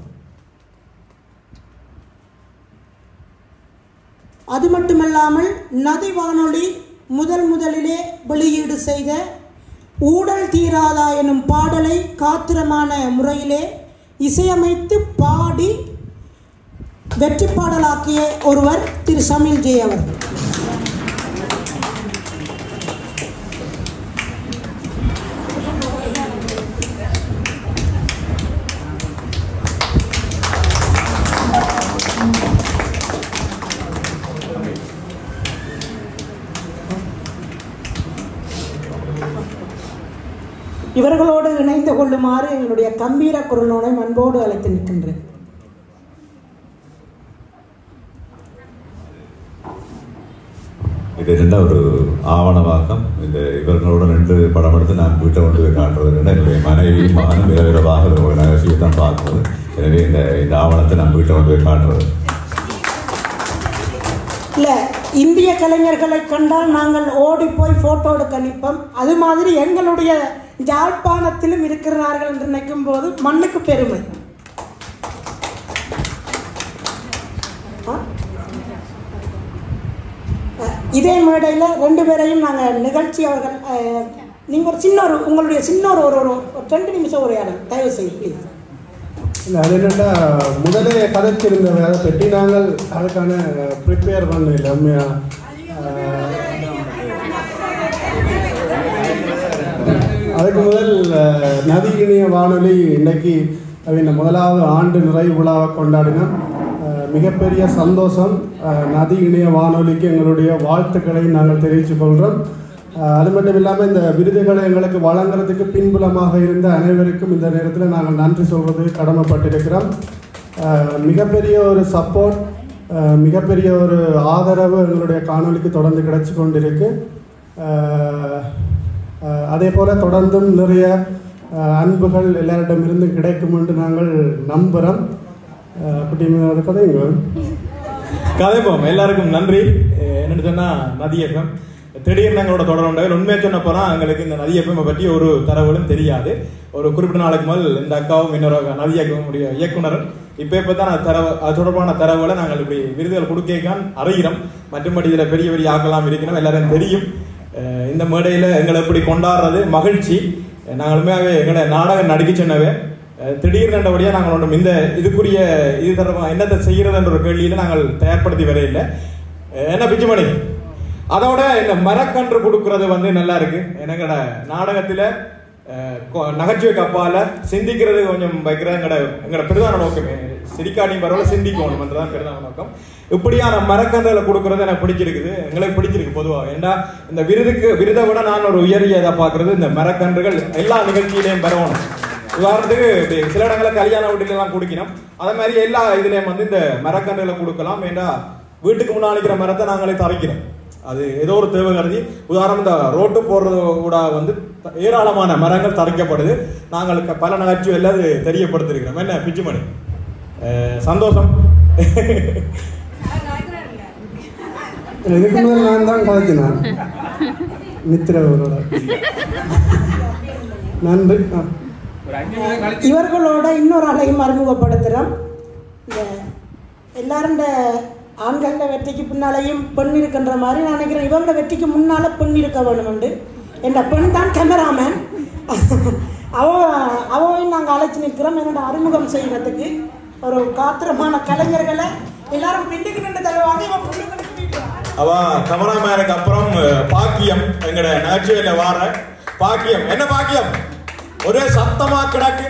அது மட்டுமல்லாமல் நதி வானொலி முதல் முதலிலே வெளியீடு செய்த ஊடல் தீராதா எனும் பாடலை காத்திரமான முறையிலே இசையமைத்து பாடி வெற்றி பாடலாக்கிய ஒருவர் திரு சமீல் ஜே அவர்கள் இவர்களோடு இணைந்து கொள்ளுமாறு எங்களுடைய கம்பீர குரலோனை அன்போடு அழைத்து நிற்கின்றேன் இது என்ன ஒரு ஆவணமாக்கம் இந்த இவர்களோட ரெண்டு படம் எடுத்து நான் வீட்டை கொண்டு போய் காட்டுறது என்ன என்னுடைய மனைவி மகனும் இரவிரவாக ஒரு நகைச்சுவை தான் பார்க்குறது எனவே இந்த இந்த ஆவணத்தை நான் வீட்டை கொண்டு போய் காட்டுறது இல்லை இந்திய கலைஞர்களை கண்டால் நாங்கள் ஓடி போய் ஃபோட்டோ எடுக்க நிற்போம் அது மாதிரி எங்களுடைய யாழ்ப்பாணத்திலும் இருக்கிறார்கள் என்று நினைக்கும் போது மண்ணுக்கு பெருமை ஆ? அஹ், இதே மேடையில் ரெண்டு பேரையும் நாங்கள் நிகழ்ச்சி அவர்கள் அஹ், நீங்கள் ஒரு சின்ன ஒரு உங்களுடைய சின்ன ஒரு ஒரு ஒரு ஒரு ரெண்டு நிமிஷம் உரையாடல் தயவு செய்து please. இல்லை அது என்னென்னா முதலே கதைச்சிருந்தவை அதை பற்றி நாங்கள் அதுக்கான ப்ரிப்பேர் பண்ணல உண்மையாக அதுக்கு முதல் அஹ், நதி இணைய வானொலி இன்னைக்கு அவங்க முதலாவது ஆண்டு நிறைவு விழாவை கொண்டாடினோம் அஹ், மிகப்பெரிய சந்தோஷம் அஹ், நதி இணைய வானொலிக்கு எங்களுடைய வாழ்த்துக்களை நாங்கள் தெரிவித்துக் கொள்கிறோம் அஹ், அது மட்டும் இல்லாமல் இந்த விருதுகளை எங்களுக்கு வழங்குறதுக்கு பின்புலமாக இருந்த அனைவருக்கும் இந்த நேரத்தில் நாங்கள் நன்றி சொல்வது கடமைப்பட்டிருக்கிறோம் அஹ், மிகப்பெரிய ஒரு சப்போர்ட் மிகப்பெரிய ஒரு ஆதரவு எங்களுடைய காணொலிக்கு தொடர்ந்து கிடைச்சி கொண்டிருக்கு அஹ், அஹ், அதே போல் தொடர்ந்தும் நிறைய அஹ், அன்புகள் எல்லாரிடமிருந்தும் கிடைக்கும் என்று நாங்கள் நம்புகிறோம் அப்படி ஒரு கதைங்க கதைப்போம் எல்லாருக்கும் நன்றி அஹ் என்னன்னு சொன்னா நதி எஃப்எம் திடீர்னு எங்களோட தொடர் உண்டாக உண்மையை சொன்ன போனா எங்களுக்கு இந்த நதி எஃப்எம் பற்றி ஒரு தரவுகளும் தெரியாது ஒரு குறிப்பிட்ட நாளைக்கு முதல் இந்த அக்காவும் இன்னொரு அக்கா, நதி எஃப்எம் உடைய இயக்குனர் இப்போ இப்போ தான் தரவு அது தொடர்பான தரவுகளை நாங்கள் இப்படி விருதுகள் கொடுக்கான் அறிகிறோம் மற்றும்படி இதில் பெரிய பெரிய ஆக்கலாம் இருக்கணும் எல்லாரும் தெரியும் அஹ் இந்த மேடையில் எங்களை இப்படி கொண்டாடுறது மகிழ்ச்சி நாங்கள் உண்மையாகவே எங்களை நாடகம் நடிக்க சொன்னவே அஹ் திடீர்னு நாங்கள் ஒன்றும் இந்த இதுக்குரிய இது தொடர்பாக என்னத்தை செய்யறதுன்ற ஒரு கேள்வியில நாங்கள் தயார்படுத்தி வரையில்லை அஹ் என்ன பிச்சுமணி அதோட இந்த மரக்கன்று கொடுக்கறது வந்து நல்லா இருக்கு எனக்கட நாடகத்துல அஹ், கொ- நகைச்சுவைக்கு அப்பால சிந்திக்கிறது கொஞ்சம் வைக்கிற எங்கட எங்கட பிரதான நோக்கமே சிரிக்காட்டியும் பரவாயில்ல சிந்திக்கணும் என்றதான் பிரதான நோக்கம் இப்படியான மரக்கன்றுகளை கொடுக்கறது எனக்கு பிடிச்சிருக்குது எங்களுக்கு பிடிச்சிருக்கு பொதுவாக ஏண்டா இந்த விருதுக்கு விருதை விட நான் ஒரு உயரிய இதை பார்க்கறது இந்த மரக்கன்றுகள் எல்லா நிகழ்ச்சியிலையும் பெறணும் உதாரணத்துக்கு இப்படி சில இடங்களில் கல்யாண வீட்டுலாம் கொடுக்கணும் அதே மாதிரி எல்லா இதுலயும் வந்து இந்த மரக்கன்றுகளை கொடுக்கலாம் ஏண்டா வீட்டுக்கு முன்னாடி நிற்கிற மரத்தை நாங்களே தரைக்கிறோம் அது ஏதோ ஒரு தேவை கருதி உதாரணம் இந்த ரோட்டு போடுறது கூட வந்து ஏராளமான மரங்கள் தரைக்கப்படுது நாங்கள் க- பல நகைச்சுவையில் அது தெரியப்படுத்திருக்கிறோம் என்ன பிச்சுமணி அஹ் சந்தோஷம் இதுக்கு முதல் நான் தான் கதைச்சினேன் மித்திரவரோட நன்றி ஆ இவர்களோட இன்னொரு ஆளையும் அறிமுகப்படுத்துகிறோம் இந்த எல்லாரும் இந்த ஆண்கள வெற்றிக்கு பின்னாலேயும் பெண் இருக்கின்ற மாதிரி நான் நினைக்கிறேன் இவங்கள வெற்றிக்கு முன்னால் பெண் இருக்க வேணுமெண்டு என்ற பெண் தான் கேமராமேன் அவ அவையும் நாங்கள் அழைச்சி நிற்கிறோம் என்னோட அறிமுகம் செய்வதற்கு ஒரு காத்திரமான கலைஞர்களை எல்லாரும் பின்னுக்கு நின்று தருவாங்க இவன் முன்னுக்கு நின்று நிற்கிறான். அவ கமராமேனுக்கு அப்புறம் அஹ், பாக்கியம் எங்கட நகைச்சுவையில வார பாக்கியம் என்ன பாக்கியம் ஒரே சத்தமா கிடக்கு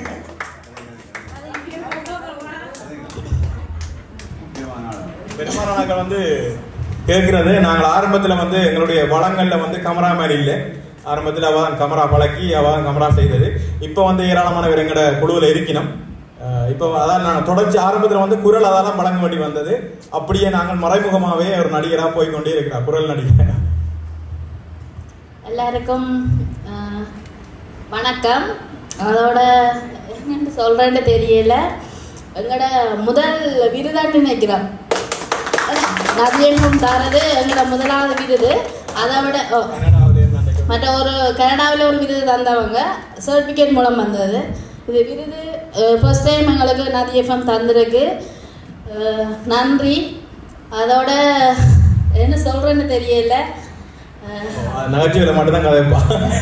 பெருமானாக்கள் வந்து கேட்கிறது நாங்கள் ஆரம்பத்தில் வந்து எங்களுடைய வளங்கள்ல வந்து கமராமேன் இல்லை ஆரம்பத்தில் அவ தான் கமரா பழக்கி அவ தான் கமரா செய்தது இப்போ வந்து ஏராளமானவர் எங்கட குழுவில் இருக்கணும் அஹ் இப்போ அதான் நான் தொடர்ச்சி ஆரம்பத்தில் வந்து குரல் அதெல்லாம் வழங்க வேண்டி வந்தது அப்படியே நாங்கள் மறைமுகமாகவே ஒரு நடிகராக போய் கொண்டே இருக்கிறார் குரல் நடிகர் எல்லாருக்கும் ஆஹ், வணக்கம் அதோட என்னன்னு சொல்றேன்னு தெரியல எங்களோட முதல் விருதாட்டு நினைக்கிறோம் நதியெங்கும் தரது எங்களோட முதலாவது விருது அதை விட ஓ, மற்ற ஒரு கனடாவில் ஒரு விருது தந்தவங்க சர்டிஃபிகேட் மூலம் வந்தது இது விருது ஃபர்ஸ்ட் டைம் எங்களுக்கு நதி எஃப்எம் தந்திருக்கு அஹ், நன்றி அதோட என்ன சொல்றேன்னு தெரியல அஹ், நகைச்சுவையில் மட்டும்தான் கதைப்பா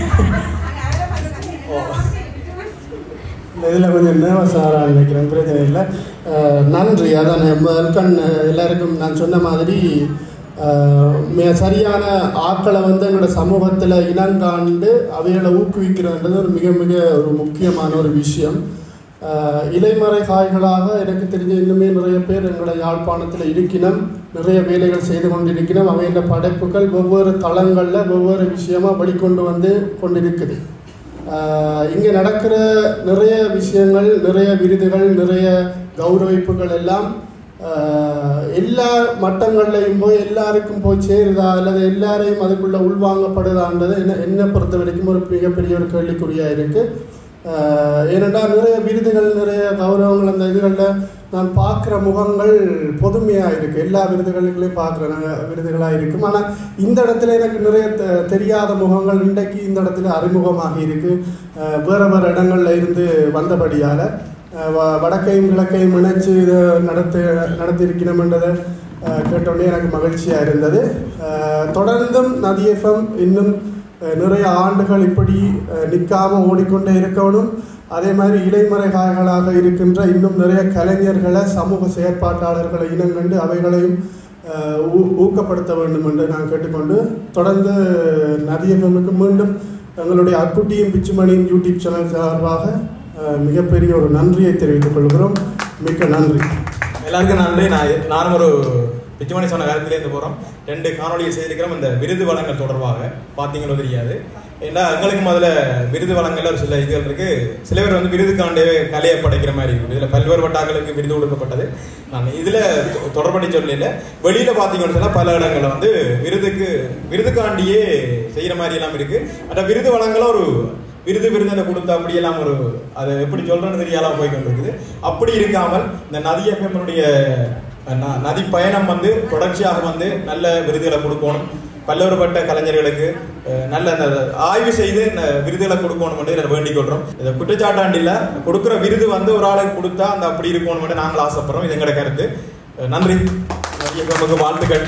இந்த இதில் கொஞ்சம் நேர்வஸ் ஆகிறான்னு நினைக்கிறேன் பிரச்சனை இல்லை அஹ் நன்றி அதான் முதல்கண் எல்லாருக்கும் நான் சொன்ன மாதிரி அஹ், மிக சரியான ஆட்களை வந்து எங்களோட சமூகத்தில் இனங்காண்டு அவைகளை ஊக்குவிக்கிறதுன்றது ஒரு மிக மிக ஒரு முக்கியமான ஒரு விஷயம் அஹ், இலைமறை காய்களாக எனக்கு தெரிஞ்ச இன்னுமே நிறைய பேர் எங்களோட யாழ்ப்பாணத்தில் இருக்கினம் நிறைய வேலைகள் செய்து கொண்டிருக்கிறோம் அவையோட படைப்புகள் ஒவ்வொரு தளங்களில் ஒவ்வொரு விஷயமா வெளிக்கொண்டு வந்து கொண்டிருக்குது ஆஹ் இங்கே நடக்கிற நிறைய விஷயங்கள் நிறைய விருதுகள் நிறைய கௌரவிப்புகள் எல்லாம் ஆஹ் எல்லா மட்டங்கள்லையும் போய் எல்லாருக்கும் போய் சேருதா அல்லது எல்லாரையும் அதுக்குள்ள உள்வாங்கப்படுதான்றது என்ன என்னை பொறுத்த வரைக்கும் ஒரு மிகப்பெரிய ஒரு கேள்விக்குறியா இருக்கு ஆஹ் ஏனென்றால் நிறைய விருதுகள் நிறைய கௌரவங்கள் அந்த இதுகளில் நான் பார்க்குற முகங்கள் பொதுமையாக இருக்குது எல்லா விருதுகளுக்குள்ளேயும் பார்க்குற விருதுகளாக இருக்கும் ஆனால் இந்த இடத்துல எனக்கு நிறைய தெ- தெரியாத முகங்கள் இன்றைக்கு இந்த இடத்துல அறிமுகமாகி இருக்கு ஆஹ் வேறு வேறு இடங்கள்ல இருந்து வந்தபடியால் வடக்கையும் கிழக்கையும் இணைச்சு இதை நடத்து நடத்தியிருக்கணும்ன்றதை ஆஹ் கேட்டோடனே எனக்கு மகிழ்ச்சியாக இருந்தது ஆஹ் தொடர்ந்தும் நதி எஃப்எம் இன்னும் அஹ், நிறைய ஆண்டுகள் இப்படி அஹ், நிற்காம ஓடிக்கொண்டே இருக்கணும் அதே மாதிரி இலைமறைகாய்களாக இருக்கின்ற இன்னும் நிறைய கலைஞர்களை சமூக செயற்பாட்டாளர்களை இனங்கண்டு அவைகளையும் அஹ், ஊ- ஊக்கப்படுத்த வேண்டும் என்று நான் கேட்டுக்கொண்டு தொடர்ந்து நதியகமுக்கு மீண்டும் எங்களுடைய அக்குட்டியும் பிச்சுமணியும் யூடியூப் சேனல் சார்பாக அஹ், மிகப்பெரிய ஒரு நன்றியை தெரிவித்துக் கொள்கிறோம் மிக்க நன்றி எல்லாருக்கும் நன்றி நான் நானும் ஒரு பிச்சுமணி சொன்ன காலத்திலேருந்து போகிறோம் ரெண்டு காணொலியை செய்திருக்கிறோம் இந்த விருது வழங்கல் தொடர்பாக பார்த்தீங்களோ தெரியாது ஏன்னா எங்களுக்கு முதல்ல விருது வழங்கல ஒரு சில இதுகள் இருக்கு சில பேர் வந்து விருதுக்காண்டே கலையை படைக்கிற மாதிரி இருக்கு இதுல பல்வேறு வட்டாக்களுக்கு விருது கொடுக்கப்பட்டது நான் இதுல தொடர்படி சொல்லல வெளியில பாத்தீங்கன்னு சொன்னா பல இடங்கள்ல வந்து விருதுக்கு விருதுக்காண்டியே செய்யற மாதிரி எல்லாம் இருக்கு மற்ற விருது வழங்கல ஒரு விருது விருந்தினை கொடுத்து அப்படியெல்லாம் ஒரு அது எப்படி சொல்றேன்னு தெரியாம போய் கொண்டிருக்குது அப்படி இருக்காமல் இந்த நதி எஃப்எம்னுடைய ந- நதி பயணம் வந்து தொடர்ச்சியாக வந்து நல்ல விருதுகளை கொடுக்கணும் பல்வேறுபட்ட கலைஞர்களுக்கு அஹ், நல்ல அந்த ஆய்வு செய்து இந்த விருதுகளை கொடுக்கணும் என்று நான் வேண்டிக் கொள்றோம் இந்த குற்றச்சாட்டாண்டில கொடுக்குற விருது வந்து ஒரு ஆளுக்கு கொடுத்தா அந்த அப்படி இருக்கணும் என்று நாங்கள் ஆசைப்படுறோம் இது எங்களோட கருத்து அஹ், நன்றி நதி எஃப்எம்முக்கு வாழ்த்துக்கள்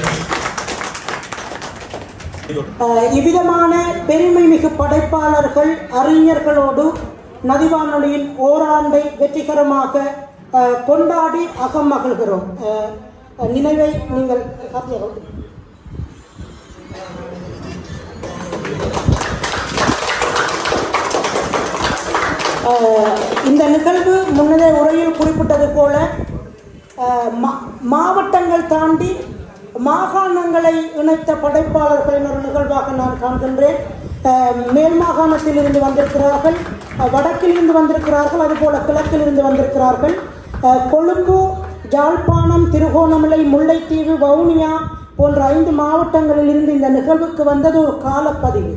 அஹ் இவ்விதமான பெருமை மிகு படைப்பாளர்கள் அறிஞர்களோடு நதிவானொலியின் ஓராண்டை வெற்றிகரமாக அஹ், கொண்டாடி அகம் மகிழ்கிறோம் அஹ், நினைவை நீங்கள் கார்த்திகா அவர்கள். அஹ், இந்த நிகழ்வு முன்னதே உரையில் குறிப்பிட்டது போல அஹ், மா- மாவட்டங்கள் தாண்டி மாகாணங்களை இணைத்த படைப்பாளர்களின் ஒரு நிகழ்வாக நான் காண்கின்றேன் அஹ், மேல் மாகாணத்தில் இருந்து வந்திருக்கிறார்கள் அஹ், வடக்கிலிருந்து வந்திருக்கிறார்கள் அதுபோல கிழக்கிலிருந்து வந்திருக்கிறார்கள் அஹ், கொழும்பு யாழ்ப்பாணம் திருகோணமலை முல்லைத்தீவு வவுனியா போன்ற ஐந்து மாவட்டங்களில் இருந்து இந்த நிகழ்வுக்கு வந்தது ஒரு காலப்பதிவு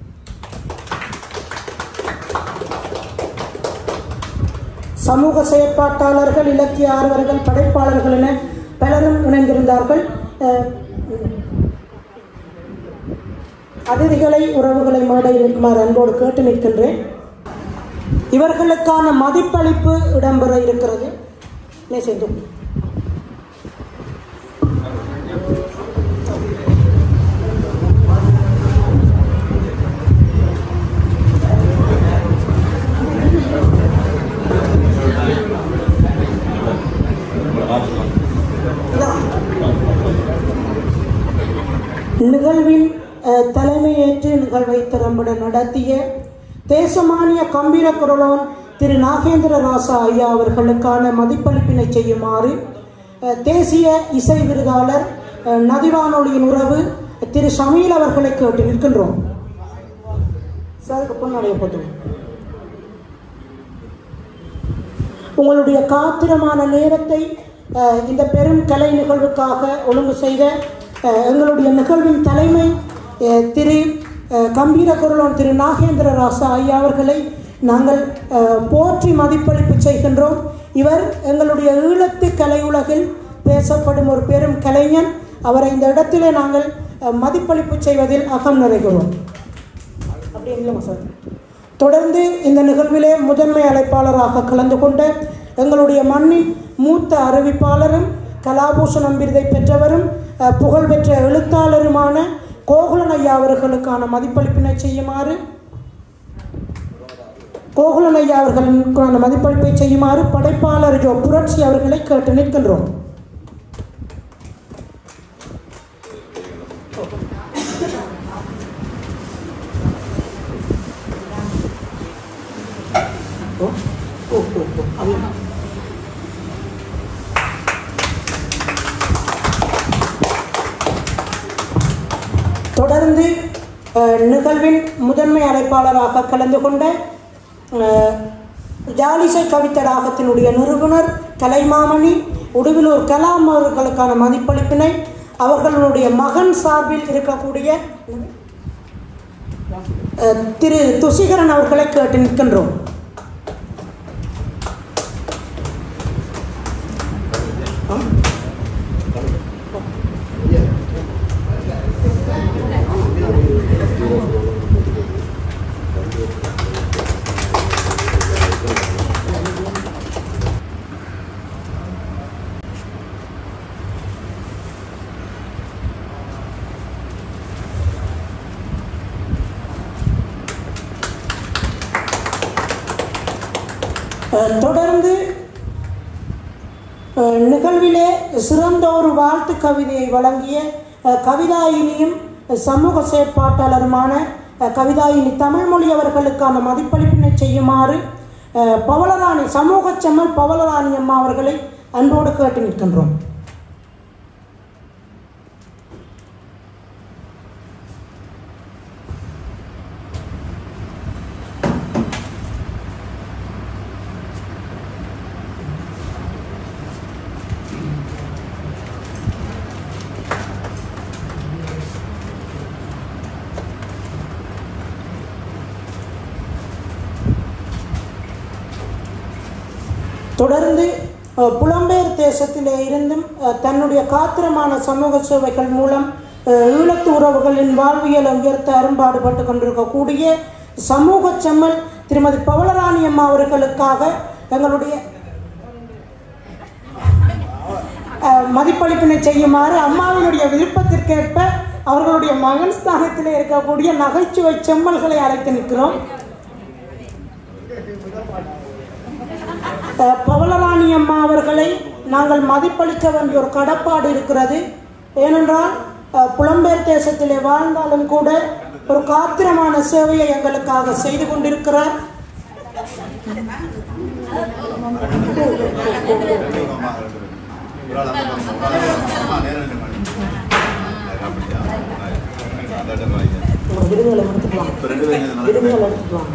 சமூக செயற்பாட்டாளர்கள் இலக்கிய ஆர்வலர்கள் படைப்பாளர்கள் என பலரும் இணைந்திருந்தார்கள் அஹ், அதிதிகளை உறவுகளை மேடையில் இருக்குமாறு அன்போடு கேட்டு நிற்கின்றேன் இவர்களுக்கான மதிப்பளிப்பு இடம்பெற இருக்கிறது நேசந்து. நிகழ்வின் அஹ், தலைமையேற்று நிகழ்வை திறம்பட நடத்திய தேசமானிய கம்பீர குரலோன் திரு நாகேந்திர ராசா ஐயா அவர்களுக்கான மதிப்பளிப்பினை செய்யுமாறு அஹ், தேசிய இசை விருதாளர் அஹ், நதிவானொலியின் உறவு திரு ஷமீல் அவர்களை கேட்டு நிற்கின்றோம் சாருக்கு பொன்னாடைய போதும் உங்களுடைய காத்திரமான நேரத்தை அஹ், இந்த பெரும் கலை நிகழ்வுக்காக ஒழுங்கு செய்த அஹ், எங்களுடைய நிகழ்வின் தலைமை அஹ், திரு அஹ், கம்பீர குரலோன் திரு நாகேந்திர ராசா ஐயா அவர்களை நாங்கள் அஹ், போற்றி மதிப்பளிப்பு செய்கின்றோம் இவர் எங்களுடைய ஈழத்து கலை உலகில் பேசப்படும் ஒரு பெரும் கலைஞன் அவரை இந்த இடத்திலே நாங்கள் அஹ், மதிப்பளிப்பு செய்வதில் அகம் நிறைகிறோம் அப்படி இல்லைங்க சார் தொடர்ந்து இந்த நிகழ்விலே முதன்மை அழைப்பாளராக கலந்து கொண்ட எங்களுடைய மண்ணின் மூத்த அறிவிப்பாளரும் கலாபூஷணம் விருதை பெற்றவரும் அஹ், புகழ்பெற்ற எழுத்தாளருமான கோகுலன் ஐயா அவர்களுக்கான மதிப்பளிப்பினை செய்யுமாறு கோகுலன் ஐயா அவர்களுக்கான மதிப்பளிப்பை செய்யுமாறு படைப்பாளர் ஜோ புரட்சி அவர்களை கேட்டு நிற்கின்றோம் ஓ ஓ ஓ ஓ அது தொடர்ந்து அஹ், நிகழ்வின் முதன்மை அழைப்பாளராக கலந்து கொண்ட அஹ், ஜாலிசை கவித்தடாகத்தினுடைய நிறுவனர் கலைமாமணி உடுவிலூர் கலாம் அவர்களுக்கான மதிப்பளிப்பினை அவர்களுடைய மகன் சார்பில் இருக்கக்கூடிய அஹ், திரு துசிகரன் அவர்களை கேட்டு நிற்கின்றோம் அஹ், நிகழ்விலே சிறந்த ஒரு வாழ்த்து கவிதையை வழங்கிய அஹ், கவிதாயினியும் சமூக செயற்பாட்டாளருமான அஹ், கவிதாயினி தமிழ்மொழி அவர்களுக்கான மதிப்பளிப்பினை செய்யுமாறு அஹ், பவளராணி சமூக செம்மல் பவளராணி அம்மா அவர்களை அன்போடு கேட்டு நிற்கின்றோம் தொடர்ந்து அஹ், புலம்பெயர் தேசத்திலே இருந்தும் அஹ், தன்னுடைய காத்திரமான சமூக சேவைகள் மூலம் அஹ், ஈழத்து உறவுகளின் வாழ்வியலை உயர்த்த அரும்பாடுபட்டு கொண்டிருக்கக்கூடிய சமூக செம்மல் திருமதி பவளராணி அம்மா அவர்களுக்காக எங்களுடைய அஹ், மதிப்பளிப்பினை செய்யுமாறு அம்மாவினுடைய விருப்பத்திற்கேற்ப அவர்களுடைய மகன் ஸ்தானத்தில் இருக்கக்கூடிய நகைச்சுவை செம்மல்களை அழைத்து நிற்கிறோம் அஹ், பவளராணி அம்மா அவர்களை நாங்கள் மதிப்பளிக்க வேண்டிய ஒரு கடப்பாடு இருக்கிறது ஏனென்றால் அஹ், புலம்பெயர் தேசத்திலே வாழ்ந்தாலும் கூட ஒரு காத்திரமான சேவையை எங்களுக்காக செய்து கொண்டிருக்கிறார் உங்க விருதுகளை எடுத்துக்கலாம் விருதுகளை எடுத்துக்கலாம்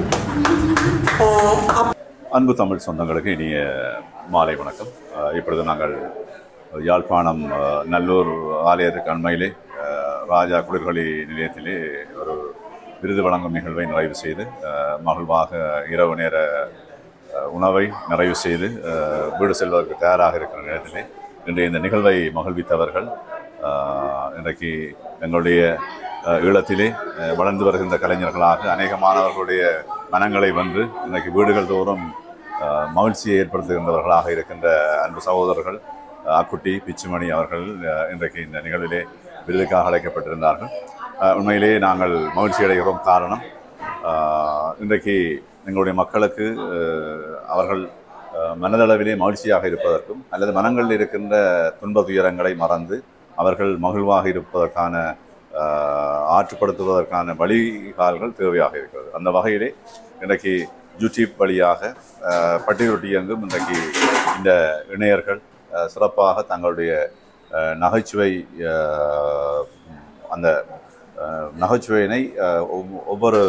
அஹ், அப்- அன்பு தமிழ் சொந்தங்களுக்கு இனிய மாலை வணக்கம் அஹ் இப்பொழுது நாங்கள் யாழ்ப்பாணம் அஹ், நல்லூர் ஆலயத்துக்கு அண்மையிலே அஹ், ராஜா குளிர்கொலி நிலையத்திலே ஒரு விருது வழங்கும் நிகழ்வை நிறைவு செய்து அஹ், மகிழ்வாக இரவு நேர அஹ், உணவை நிறைவு செய்து அஹ், வீடு செல்வதற்கு தயாராக இருக்கிற நேரத்திலே இன்றைய இந்த நிகழ்வை மகிழ்வித்தவர்கள் அஹ், இன்றைக்கு எங்களுடைய அஹ், ஈழத்திலே அஹ், வளர்ந்து வருகின்ற கலைஞர்களாக அநேக மாணவர்களுடைய மனங்களை வென்று இன்றைக்கு வீடுகள் தோறும் அஹ், மகிழ்ச்சியை ஏற்படுத்துகின்றவர்களாக இருக்கின்ற அன்பு சகோதரர்கள் அஹ், அக்குட்டி பிச்சுமணி அவர்கள் அஹ், இன்றைக்கு இந்த நிகழ்விலே விருதுக்காக அழைக்கப்பட்டிருந்தார்கள் அஹ், உண்மையிலேயே நாங்கள் மகிழ்ச்சி அடைகிறோம் காரணம் அஹ், இன்றைக்கு எங்களுடைய மக்களுக்கு அஹ், அவர்கள் அஹ், மனதளவிலே மகிழ்ச்சியாக இருப்பதற்கும் அல்லது மனங்களில் இருக்கின்ற துன்ப துயரங்களை மறந்து அவர்கள் மகிழ்வாக இருப்பதற்கான அஹ், ஆற்றுப்படுத்துவதற்கான வழிகால்கள் தேவையாக இருக்கிறது அந்த வகையிலே இன்றைக்கு யூடியூப் வழியாக அஹ், பட்டியலொட்டி எங்கும் இன்றைக்கு இந்த இணையர்கள் அஹ், சிறப்பாக தங்களுடைய அஹ், நகைச்சுவை அஹ், அந்த அஹ், நகைச்சுவையினை அஹ், ஒவ்வொ- ஒவ்வொரு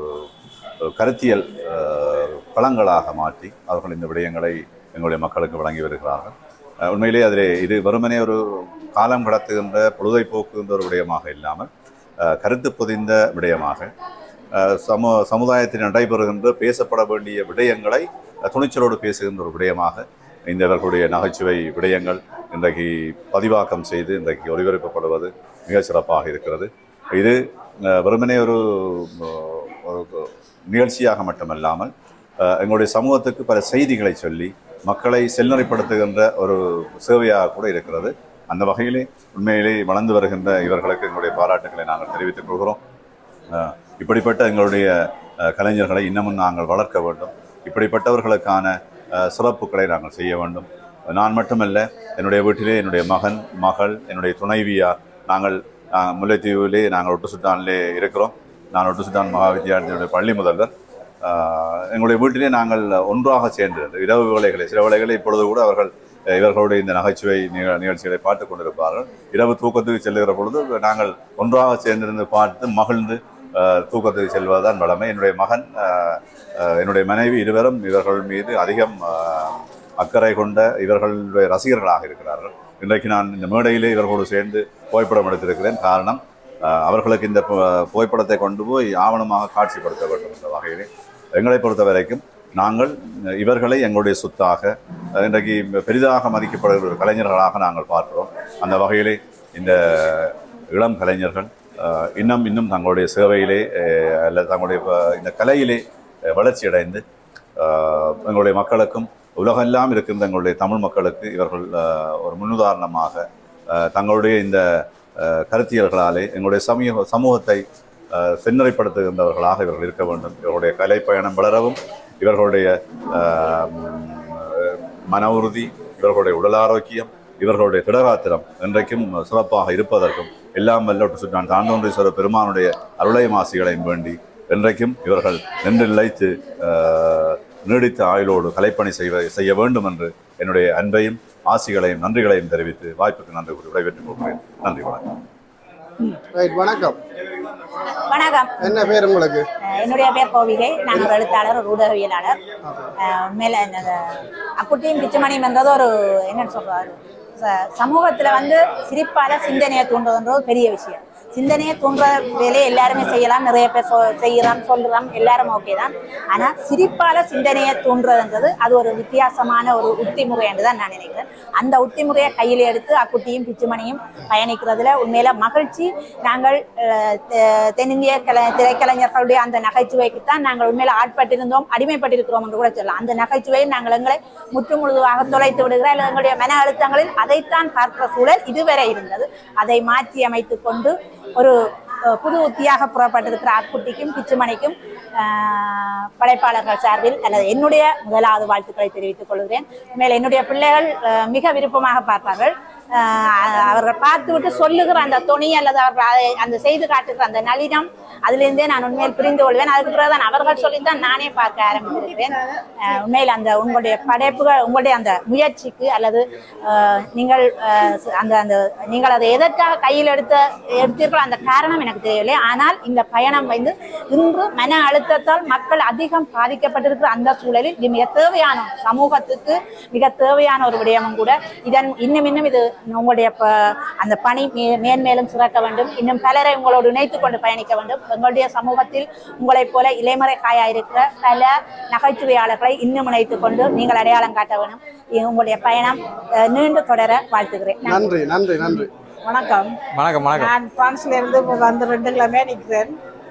கருத்தியல் அஹ், களங்களாக மாற்றி அவர்கள் இந்த விடயங்களை எங்களுடைய மக்களுக்கு வழங்கி வருகிறார்கள் அஹ், உண்மையிலே அதிலே இது வெறுமனே ஒரு காலம் கடத்துகின்ற பொழுதை போக்குகின்ற ஒரு விடயமாக இல்லாமல் அஹ், கருத்து பொதிந்த விடயமாக அஹ், சமு சமுதாயத்தில் நடைபெறுகின்ற பேசப்பட வேண்டிய விடயங்களை அஹ், துணிச்சலோடு பேசுகின்ற ஒரு விடயமாக இந்த இவர்களுடைய நகைச்சுவை விடயங்கள் இன்றைக்கு பதிவாக்கம் செய்து இன்றைக்கு ஒளிபரப்பப்படுவது மிக சிறப்பாக இருக்கிறது இது அஹ், வெறுமனே ஒரு அஹ், ஒரு நிகழ்ச்சியாக மட்டுமல்லாமல் அஹ், எங்களுடைய சமூகத்துக்கு பல செய்திகளை சொல்லி மக்களை செல்நெறிப்படுத்துகின்ற ஒரு சேவையாக கூட இருக்கிறது அந்த வகையிலே உண்மையிலே வளர்ந்து வருகின்ற இவர்களுக்கு எங்களுடைய பாராட்டுகளை நாங்கள் தெரிவித்துக் கொள்கிறோம் அஹ், இப்படிப்பட்ட எங்களுடைய அஹ், கலைஞர்களை இன்னமும் நாங்கள் வளர்க்க வேண்டும் இப்படிப்பட்டவர்களுக்கான அஹ், சிறப்புகளை நாங்கள் செய்ய வேண்டும் நான் மட்டுமல்ல என்னுடைய வீட்டிலே என்னுடைய மகன் மகள் என்னுடைய துணைவியார் நாங்கள் அஹ், முல்லைத்தீவிலே நாங்கள் ஒட்டு சுட்டானிலே இருக்கிறோம் நான் ஒட்டு சுட்டான் மகா வித்தியாலயத்தினுடைய பள்ளி முதல்வர் ஆஹ் எங்களுடைய வீட்டிலே நாங்கள் ஒன்றாக சேர்ந்திருந்து இரவு வேலைகளை சில வேளைகளில் இப்பொழுது கூட அவர்கள் அஹ், இவர்களுடைய இந்த நகைச்சுவை நிக- நிகழ்ச்சிகளை பார்த்து கொண்டிருப்பார்கள் இரவு தூக்கத்துக்கு செல்லுகிற பொழுது நாங்கள் ஒன்றாக சேர்ந்திருந்து பார்த்து மகிழ்ந்து ஆஹ், தூக்கத்துக்கு செல்வதுதான் வளமை என்னுடைய மகன் ஆஹ், ஆஹ், என்னுடைய மனைவி இருவரும் இவர்கள் மீது அதிகம் ஆஹ், அக்கறை கொண்ட இவர்களுடைய ரசிகர்களாக இருக்கிறார்கள் இன்றைக்கு நான் இந்த மேடையிலே இவர்களோடு சேர்ந்து புகைப்படம் எடுத்திருக்கிறேன் காரணம் ஆஹ், அவர்களுக்கு இந்த பு- புகைப்படத்தை கொண்டு போய் ஆவணமாக காட்சிப்படுத்த வேண்டும் என்ற வகையிலே எங்களை பொறுத்த வரைக்கும் நாங்கள் இவர்களை எங்களுடைய சொத்தாக அஹ், இன்றைக்கு பெரிதாக மதிக்கப்படுகிற ஒரு கலைஞர்களாக நாங்கள் பார்க்கிறோம் அந்த வகையிலே இந்த இளம் கலைஞர்கள் அஹ், இன்னும் இன்னும் தங்களுடைய சேவையிலே அஹ், அல்லது தங்களுடைய ப- இந்த கலையிலே அஹ், வளர்ச்சி அடைந்து அஹ், எங்களுடைய மக்களுக்கும் உலகெல்லாம் இருக்கின்ற எங்களுடைய தமிழ் மக்களுக்கு இவர்கள் அஹ், ஒரு முன்னுதாரணமாக அஹ், தங்களுடைய இந்த அஹ், கருத்தியல்களாலே எங்களுடைய சமூக சமூகத்தை அஹ், செந்நிறைப்படுத்துகின்றவர்களாக இவர்கள் இருக்க வேண்டும் இவர்களுடைய கலை பயணம் வளரவும் இவர்களுடைய அஹ், ம், மன உறுதி இவர்களுடைய உடல் ஆரோக்கியம் இவர்களுடைய திடகாத்திரம் என்றைக்கும் சிறப்பாக இருப்பதற்கும் எல்லாம் வல்லோட்டு சுற்றான் தாண்டோன்றீஸ்வரர் பெருமானுடைய அருளை மாசிகளையும் வேண்டி என்றைக்கும் இவர்கள் நின்று நிலைத்து ஆஹ், நீடித்த ஆயுளோடு கலைப்பணி செய்வ செய்ய வேண்டும் என்று என்னுடைய அன்பையும் ஆசிகளையும் நன்றிகளையும் தெரிவித்து வாய்ப்புக்கு நன்றி கூறி விடைபெற்றுக் கொள்கிறேன் நன்றி வணக்கம் ரைட் வணக்கம் வணக்கம் என்ன பேர் உங்களுக்கு அஹ் என்னுடைய பேர் கோவிகை நான் ஒரு எழுத்தாளர் ஒரு ஊடகவியலாளர் அஹ் மேல என்னது அக்குட்டியும் பிச்சுமணியும் என்றது ஒரு என்னன்னு சொல்றாரு ச- சமூகத்துல வந்து சிரிப்பால சிந்தனையை தூண்டுறதுன்றது ஒரு பெரிய விஷயம் சிந்தனையை தூண்டுற வேலையை எல்லாருமே செய்யலாம் நிறைய பேர் சொ செய்யலாம் சொல்றோம் எல்லாரும் ஓகே தான் ஆனா சிரிப்பால சிந்தனையை தூண்டுறதுன்றது அது ஒரு வித்தியாசமான ஒரு உத்தி முறை என்று தான் நான் நினைக்கிறேன் அந்த உத்தி முறையை கையில் எடுத்து அக்குட்டியும் பிச்சுமணியும் பயணிக்கிறதுல உண்மையில மகிழ்ச்சி நாங்கள் அஹ், தெ- தென்னிந்திய கலை திரைக்கலைஞர்களுடைய அந்த நகைச்சுவைக்குத்தான் நாங்கள் உண்மையில ஆட்பட்டிருந்தோம் அடிமைப்பட்டிருக்கிறோம் என்று கூட சொல்லலாம் அந்த நகைச்சுவையை நாங்கள் எங்களை முற்று முழுதுவாக தொலைத்து விடுகிற அல்லது எங்களுடைய மன அழுத்தங்களில் அதைத்தான் பார்க்கிற சூழல் இதுவரை இருந்தது அதை மாற்றி அமைத்துக் கொண்டு ஒரு அஹ், புது உத்தியாக புறப்பட்டிருக்கிற அக்குட்டிக்கும் பிச்சுமணிக்கும் ஆஹ், படைப்பாளர்கள் சார்பில் அல்லது என்னுடைய முதலாவது வாழ்த்துக்களை தெரிவித்துக் கொள்கிறேன் மேல் என்னுடைய பிள்ளைகள் அஹ், மிக விருப்பமாக பார்ப்பார்கள் ஆஹ், அவர்கள் பார்த்துவிட்டு சொல்லுகிற அந்த துணி அல்லது அவர்கள் அதை அந்த செய்து காட்டுகிற அந்த நளினம் அதிலிருந்தே நான் உண்மையில் புரிந்து கொள்வேன் அதுக்கு பிறகுதான் அவர்கள் சொல்லித்தான் நானே பார்க்க ஆரம்பித்திருக்கிறேன் ஆஹ், உண்மையில் அந்த உங்களுடைய படைப்புகள் உங்களுடைய அந்த முயற்சிக்கு அல்லது ஆஹ், நீங்கள் ஆஹ், அந்த அந்த நீங்கள் அதை எதற்காக கையில் எடுத்த எடுத்தீர்களோ அந்த காரணம் எனக்கு தெரியவில்லை ஆனால் இந்த பயணம் வந்து இன்று மன அழுத்தத்தால் மக்கள் அதிகம் பாதிக்கப்பட்டிருக்கிற அந்த சூழலில் இது மிக தேவையான சமூகத்துக்கு மிக தேவையான ஒரு விடயமும் கூட இதன் இன்னும் இன்னும் இது உங்களுடைய ப- அந்த பணி மே- மேன்மேலும் சிறக்க வேண்டும் இன்னும் பலரை உங்களோடு இணைத்துக் கொண்டு பயணிக்க வேண்டும் எங்களுடைய சமூகத்தில் உங்களைப் போல இலைமறை காயாயிருக்கிற பல நகைச்சுவையாளர்களை இன்னும் இணைத்துக் கொண்டு நீங்கள் அடையாளம் காட்ட வேண்டும் இ- உங்களுடைய பயணம் அஹ், நீண்டு தொடர வாழ்த்துகிறேன் நன்றி நன்றி நன்றி வணக்கம் வணக்கம் வணக்கம் நான் பிரான்ஸ்ல இருந்து இப்போ வந்து ரெண்டு கிழமையா நிற்கிறேன்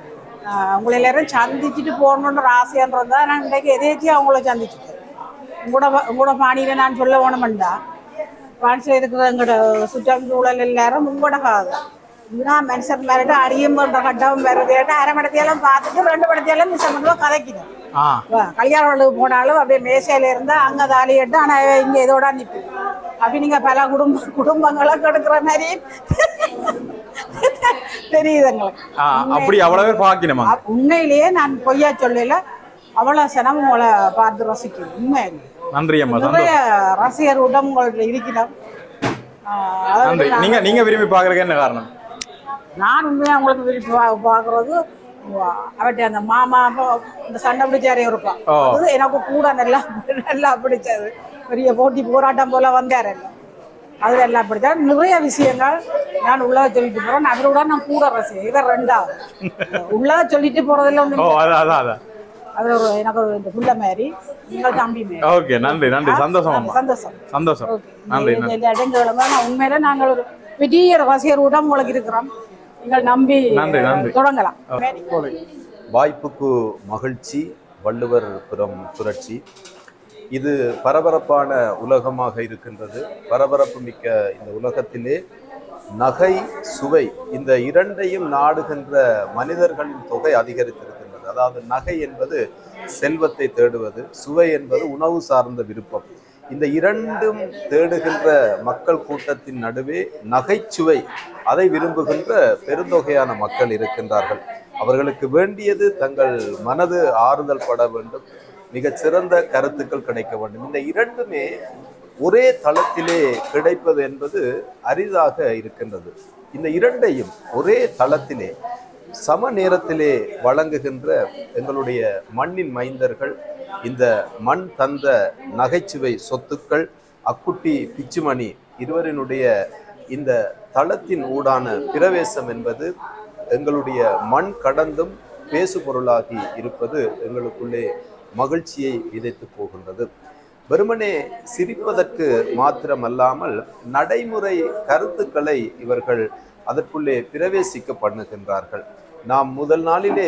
ஆஹ் உங்களை எல்லாரும் சந்திச்சுட்டு போகணுன்ற ஆசைன்றதா நான் இன்றைக்கு எதேச்சியாக அவங்கள சந்திச்சுட்டேன் உங்களோட ப- உங்களோட பாணியில நான் சொல்ல வேணுமெண்டா பிரான்ஸ்ல இருக்கிற எங்களோட சுற்றுச்சூழல் எல்லாரும் உங்களோட காது இதுனா மனுஷன் மேலிட்டு அடியும் பண்ற கட்டவும் வருது அரை மடத்தையெல்லாம் பார்த்துட்டு ரெண்டு மடத்தையெல்லாம் மிஸ் பண்ணுவோம் கதைக்கணும் ஆ வா, கல்யாண வீட்டுக்கு போனாலும் அப்படியே மேசையில இருந்தா அங்க தாலி எடுத்து ஆனா இவ இங்க இதோட நிற்போம் அப்படி நீங்க பல குடும்ப குடும்பங்களை கெடுக்கிற மாதிரி தெரியுது எங்களுக்கு ஆ, அப்படி அவ்வளவு பேர் பார்க்கணுமா அப்- உண்மையிலேயே நான் பொய்யா சொல்லல அவ்வளவு சனம் உங்களை பார்த்து ரசிக்கும் உண்மையிலே நன்றி அம்மா நிறைய சந்தோஷம் ரசிகர் உடம் உங்கள்ட்ட இருக்கிறோம் ஆஹ் அதாவது நன்றி நான் நீங்க நீங்க விரும்பி பாக்குறதுக்கு என்ன காரணம் நான் உண்மையா உங்களுக்கு விருப்பி பா- பார்க்கறது அவட்ட அந்த மாமா அப்போ இந்த சண்டை பிடிச்சாரே இருப்பான் ஓ. அது எனக்கு கூட நல்லா நல்லா பிடிச்சது பெரிய போட்டி போராட்டம் போல வந்தார் எல்லாம் அதுல எல்லாம் பிடிச்சா நிறைய விஷயங்கள் நான் உள்ளத சொல்லிட்டு போறேன் அவரோட நான் கூட ரசிகன் இவர் ரெண்டாவது உள்ளத சொல்லிட்டு போறதில்ல ஓ ஒண்ணு அதான் அதான் அதான் அவர் ஒரு எனக்கு ஒரு இந்த புள்ள மாதிரி நீங்கள் தம்பி மாதிரி ஓகே நன்றி நன்றி சந்தோஷம் அம்மா சந்தோஷம் சந்தோஷம் நன்றி நன்றி இந்த இடங்களை நான் உண்மையில நாங்கள் ஒரு பெரிய ரசிகர் உடம் உங்களுக்கு இருக்கிறோம் நீங்கள் நம்பி நன்றி, நன்றி. தொடங்கலாம் வாய்ப்புக்கு மகிழ்ச்சி வள்ளுவர் புறம் சுழற்சி இது பரபரப்பான உலகமாக இருக்கின்றது பரபரப்பு மிக்க இந்த உலகத்திலே நகை சுவை இந்த இரண்டையும் நாடுகின்ற மனிதர்களின் தொகை அதிகரித்திருக்கின்றது அதாவது நகை என்பது செல்வத்தை தேடுவது சுவை என்பது உணவு சார்ந்த விருப்பம் இந்த இரண்டும் தேடுகின்ற மக்கள் கூட்டத்தின் நடுவே நகைச்சுவை அதை விரும்புகின்ற பெருந்தொகையான மக்கள் இருக்கின்றார்கள் அவர்களுக்கு வேண்டியது தங்கள் மனது ஆறுதல் பட வேண்டும் மிகச் சிறந்த கருத்துக்கள் கிடைக்க வேண்டும் இந்த இரண்டுமே ஒரே தளத்திலே கிடைப்பது என்பது அரிதாக இருக்கின்றது இந்த இரண்டையும் ஒரே தளத்திலே சம நேரத்திலே வழங்குகின்ற எங்களுடைய மண்ணின் மைந்தர்கள் இந்த மண் தந்த நகைச்சுவை சொத்துக்கள் அக்குட்டி பிச்சுமணி இருவரினுடைய இந்த தளத்தின் ஊடான பிரவேசம் என்பது எங்களுடைய மண் கடந்தும் பேசு பொருளாகி இருப்பது எங்களுக்குள்ளே மகிழ்ச்சியை விதைத்து போகின்றது வெறுமனே சிரிப்பதற்கு மாத்திரமல்லாமல் நடைமுறை கருத்துக்களை இவர்கள் அதற்குள்ளே பிரவேசிக்க பண்ணுகின்றார்கள் நாம் முதல் நாளிலே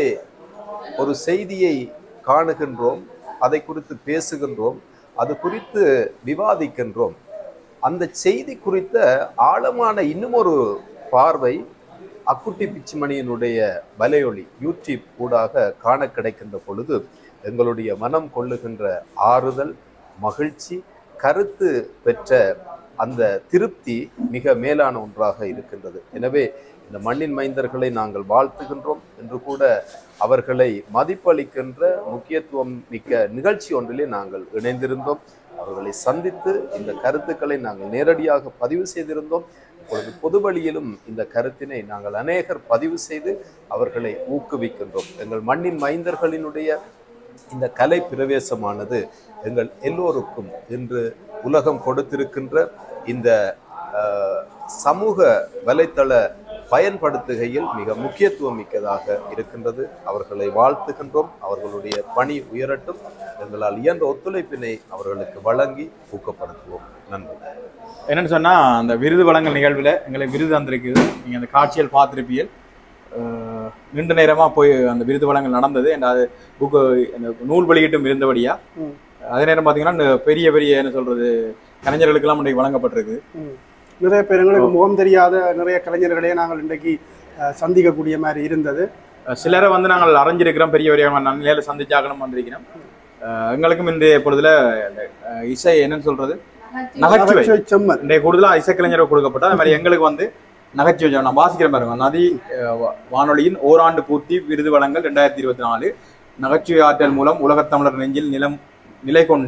ஒரு செய்தியை காணுகின்றோம் அதை குறித்து பேசுகின்றோம் அது குறித்து விவாதிக்கின்றோம் அந்த செய்தி குறித்த ஆழமான இன்னும் ஒரு பார்வை அக்குட்டி பிச்சுமணியினுடைய வலையொலி யூடியூப் ஊடாக காண கிடைக்கின்ற பொழுது எங்களுடைய மனம் கொள்ளுகின்ற ஆறுதல் மகிழ்ச்சி கருத்து பெற்ற அந்த திருப்தி மிக மேலான ஒன்றாக இருக்கின்றது எனவே இந்த மண்ணின் மைந்தர்களை நாங்கள் வாழ்த்துகின்றோம் என்று கூட அவர்களை மதிப்பளிக்கின்ற முக்கியத்துவம் மிக்க நிகழ்ச்சி ஒன்றிலே நாங்கள் இணைந்திருந்தோம் அவர்களை சந்தித்து இந்த கருத்துக்களை நாங்கள் நேரடியாக பதிவு செய்திருந்தோம் இப்பொழுது பொது வழியிலும் இந்த கருத்தினை நாங்கள் அநேகர் பதிவு செய்து அவர்களை ஊக்குவிக்கின்றோம் எங்கள் மண்ணின் மைந்தர்களினுடைய இந்த கலை பிரவேசமானது எங்கள் எல்லோருக்கும் இன்று உலகம் கொடுத்திருக்கின்ற இந்த அஹ், சமூக வலைத்தள பயன்படுத்துகையில் மிக முக்கியத்துவம் மிக்கதாக இருக்கின்றது அவர்களை வாழ்த்துகின்றோம் அவர்களுடைய பணி உயரட்டும் எங்களால் இயன்ற ஒத்துழைப்பினை அவர்களுக்கு வழங்கி ஊக்கப்படுத்துவோம் நன்றி என்னன்னு சொன்னா அந்த விருது வழங்கல் நிகழ்வில் எங்களுக்கு விருது வந்திருக்குது நீங்க அந்த காட்சியில் பார்த்திருப்பீர்கள் அஹ், நீண்ட நேரமா போய் அந்த விருது வழங்கல் நடந்தது and அது புக்கு அந்த நூல் வெளியீட்டும் இருந்தபடியா ம். அதே நேரம் பார்த்தீங்கன்னா இந்த பெரிய பெரிய என்ன சொல்றது கலைஞர்களுக்கெல்லாம் இன்றைக்கு வழங்கப்பட்டிருக்கு ம். நிறைய பேர் எங்களுக்கு முகம் தெரியாத நிறைய கலைஞர்களையே நாங்கள் இன்றைக்கு அஹ், சந்திக்கக்கூடிய மாதிரி இருந்தது அஹ், சிலரை வந்து நாங்கள் அறிஞ்சிருக்கிறோம் பெரிய பெரிய நிலையில சந்திச்சாக்கணும் வந்திருக்கிறோம் அஹ், எங்களுக்கும் இந்த பொழுதுல இந்த, அஹ், இசை என்னன்னு சொல்றது நகைச்சுவை நகைச்சுவை செம்மல் இன்றைய கூடுதலாக இசைக்கலைஞர்கள் கொடுக்கப்பட்ட அது மாதிரி எங்களுக்கு வந்து நகைச்சுவை ஜனம். நான் வாசிக்கிறேன் பாருங்க நதி அஹ், வா- வானொலியின் ஓராண்டு பூர்த்தி விருது வழங்கல் ரெண்டாயிரத்தி இருபத்தி நாலு நகைச்சுவை ஆற்றல் மூலம் உலகத் தமிழர் நெஞ்சில் நிலம் நிலை கொண்ட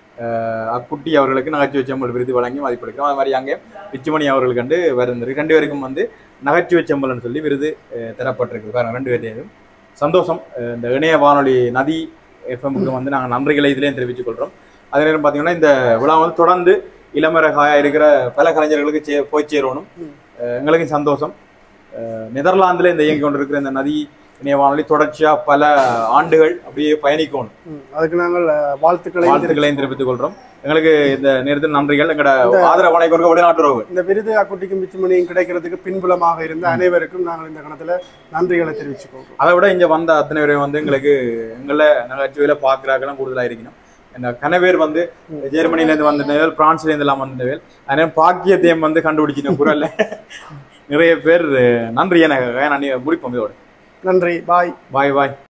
அஹ், அக்குட்டி அவர்களுக்கு நகைச்சுவை செம்மல் விருது வழங்கி மதிப்பளிக்கிறோம் அது மாதிரி அங்கே பிச்சுமணி அவர்களுக்கு கண்டு வருந்திருக்கு ரெண்டு பேருக்கும் வந்து நகைச்சுவை செம்மல்னு சொல்லி விருது அஹ், தரப்பட்டிருக்கு பாருங்க ரெண்டு பேரையும் சந்தோஷம் அஹ், இந்த இணைய வானொலி நதி எஃப்எம்முக்கு வந்து நாங்கள் நன்றிகளை இதிலேயும் தெரிவித்துக் கொள்கிறோம் அதே நேரம் பார்த்தீங்கன்னா இந்த விழா வந்து தொடர்ந்து இளமரகாயா இருக்கிற பல கலைஞர்களுக்கு சே போய் சேரணும் அஹ் எங்களுக்கும் சந்தோஷம் அஹ் நெதர்லாந்துல இந்த இயங்கி கொண்டிருக்கிற இந்த நதி இணைய வானொலி தொடர்ச்சியா பல ஆண்டுகள் அப்படியே பயணிக்கணும் ம். அதுக்கு நாங்கள் அஹ், வாழ்த்துக்களை வாழ்த்துக்களையும் தெரிவித்துக் கொள்றோம் எங்களுக்கு இந்த நேரத்தில் நன்றிகள் எங்களோட இந்த- ஆதரவு வணக்கம் வெளிநாட்டுறவு இந்த விருது அக்குட்டிக்கும் பிச்சுமணியும் கிடைக்கிறதுக்கு பின்புலமாக இருந்த அனைவருக்கும் நாங்கள் இந்த கணத்துல நன்றிகளை தெரிவிச்சுக்கோம் அதை விட இங்க வந்த அத்தனை பேரையும் வந்து எங்களுக்கு எங்களை நகைச்சுவையில பாக்குறாக்கெல்லாம் கூடுதலா இருக்கணும் இந்த கனவேர் வந்து ஜெர்மனில இருந்து வந்தவர்கள் பிரான்ஸ்ல இருந்து எல்லாம் வந்தவர்கள் அதனால பாக்கியத்தையும் வந்து கண்டுபிடிச்சிட்டோம் குரல்ல நிறைய பேர் நன்றி எனக்கு நான் முடிப்போம் இதோட நன்றி பாய் பாய் பாய்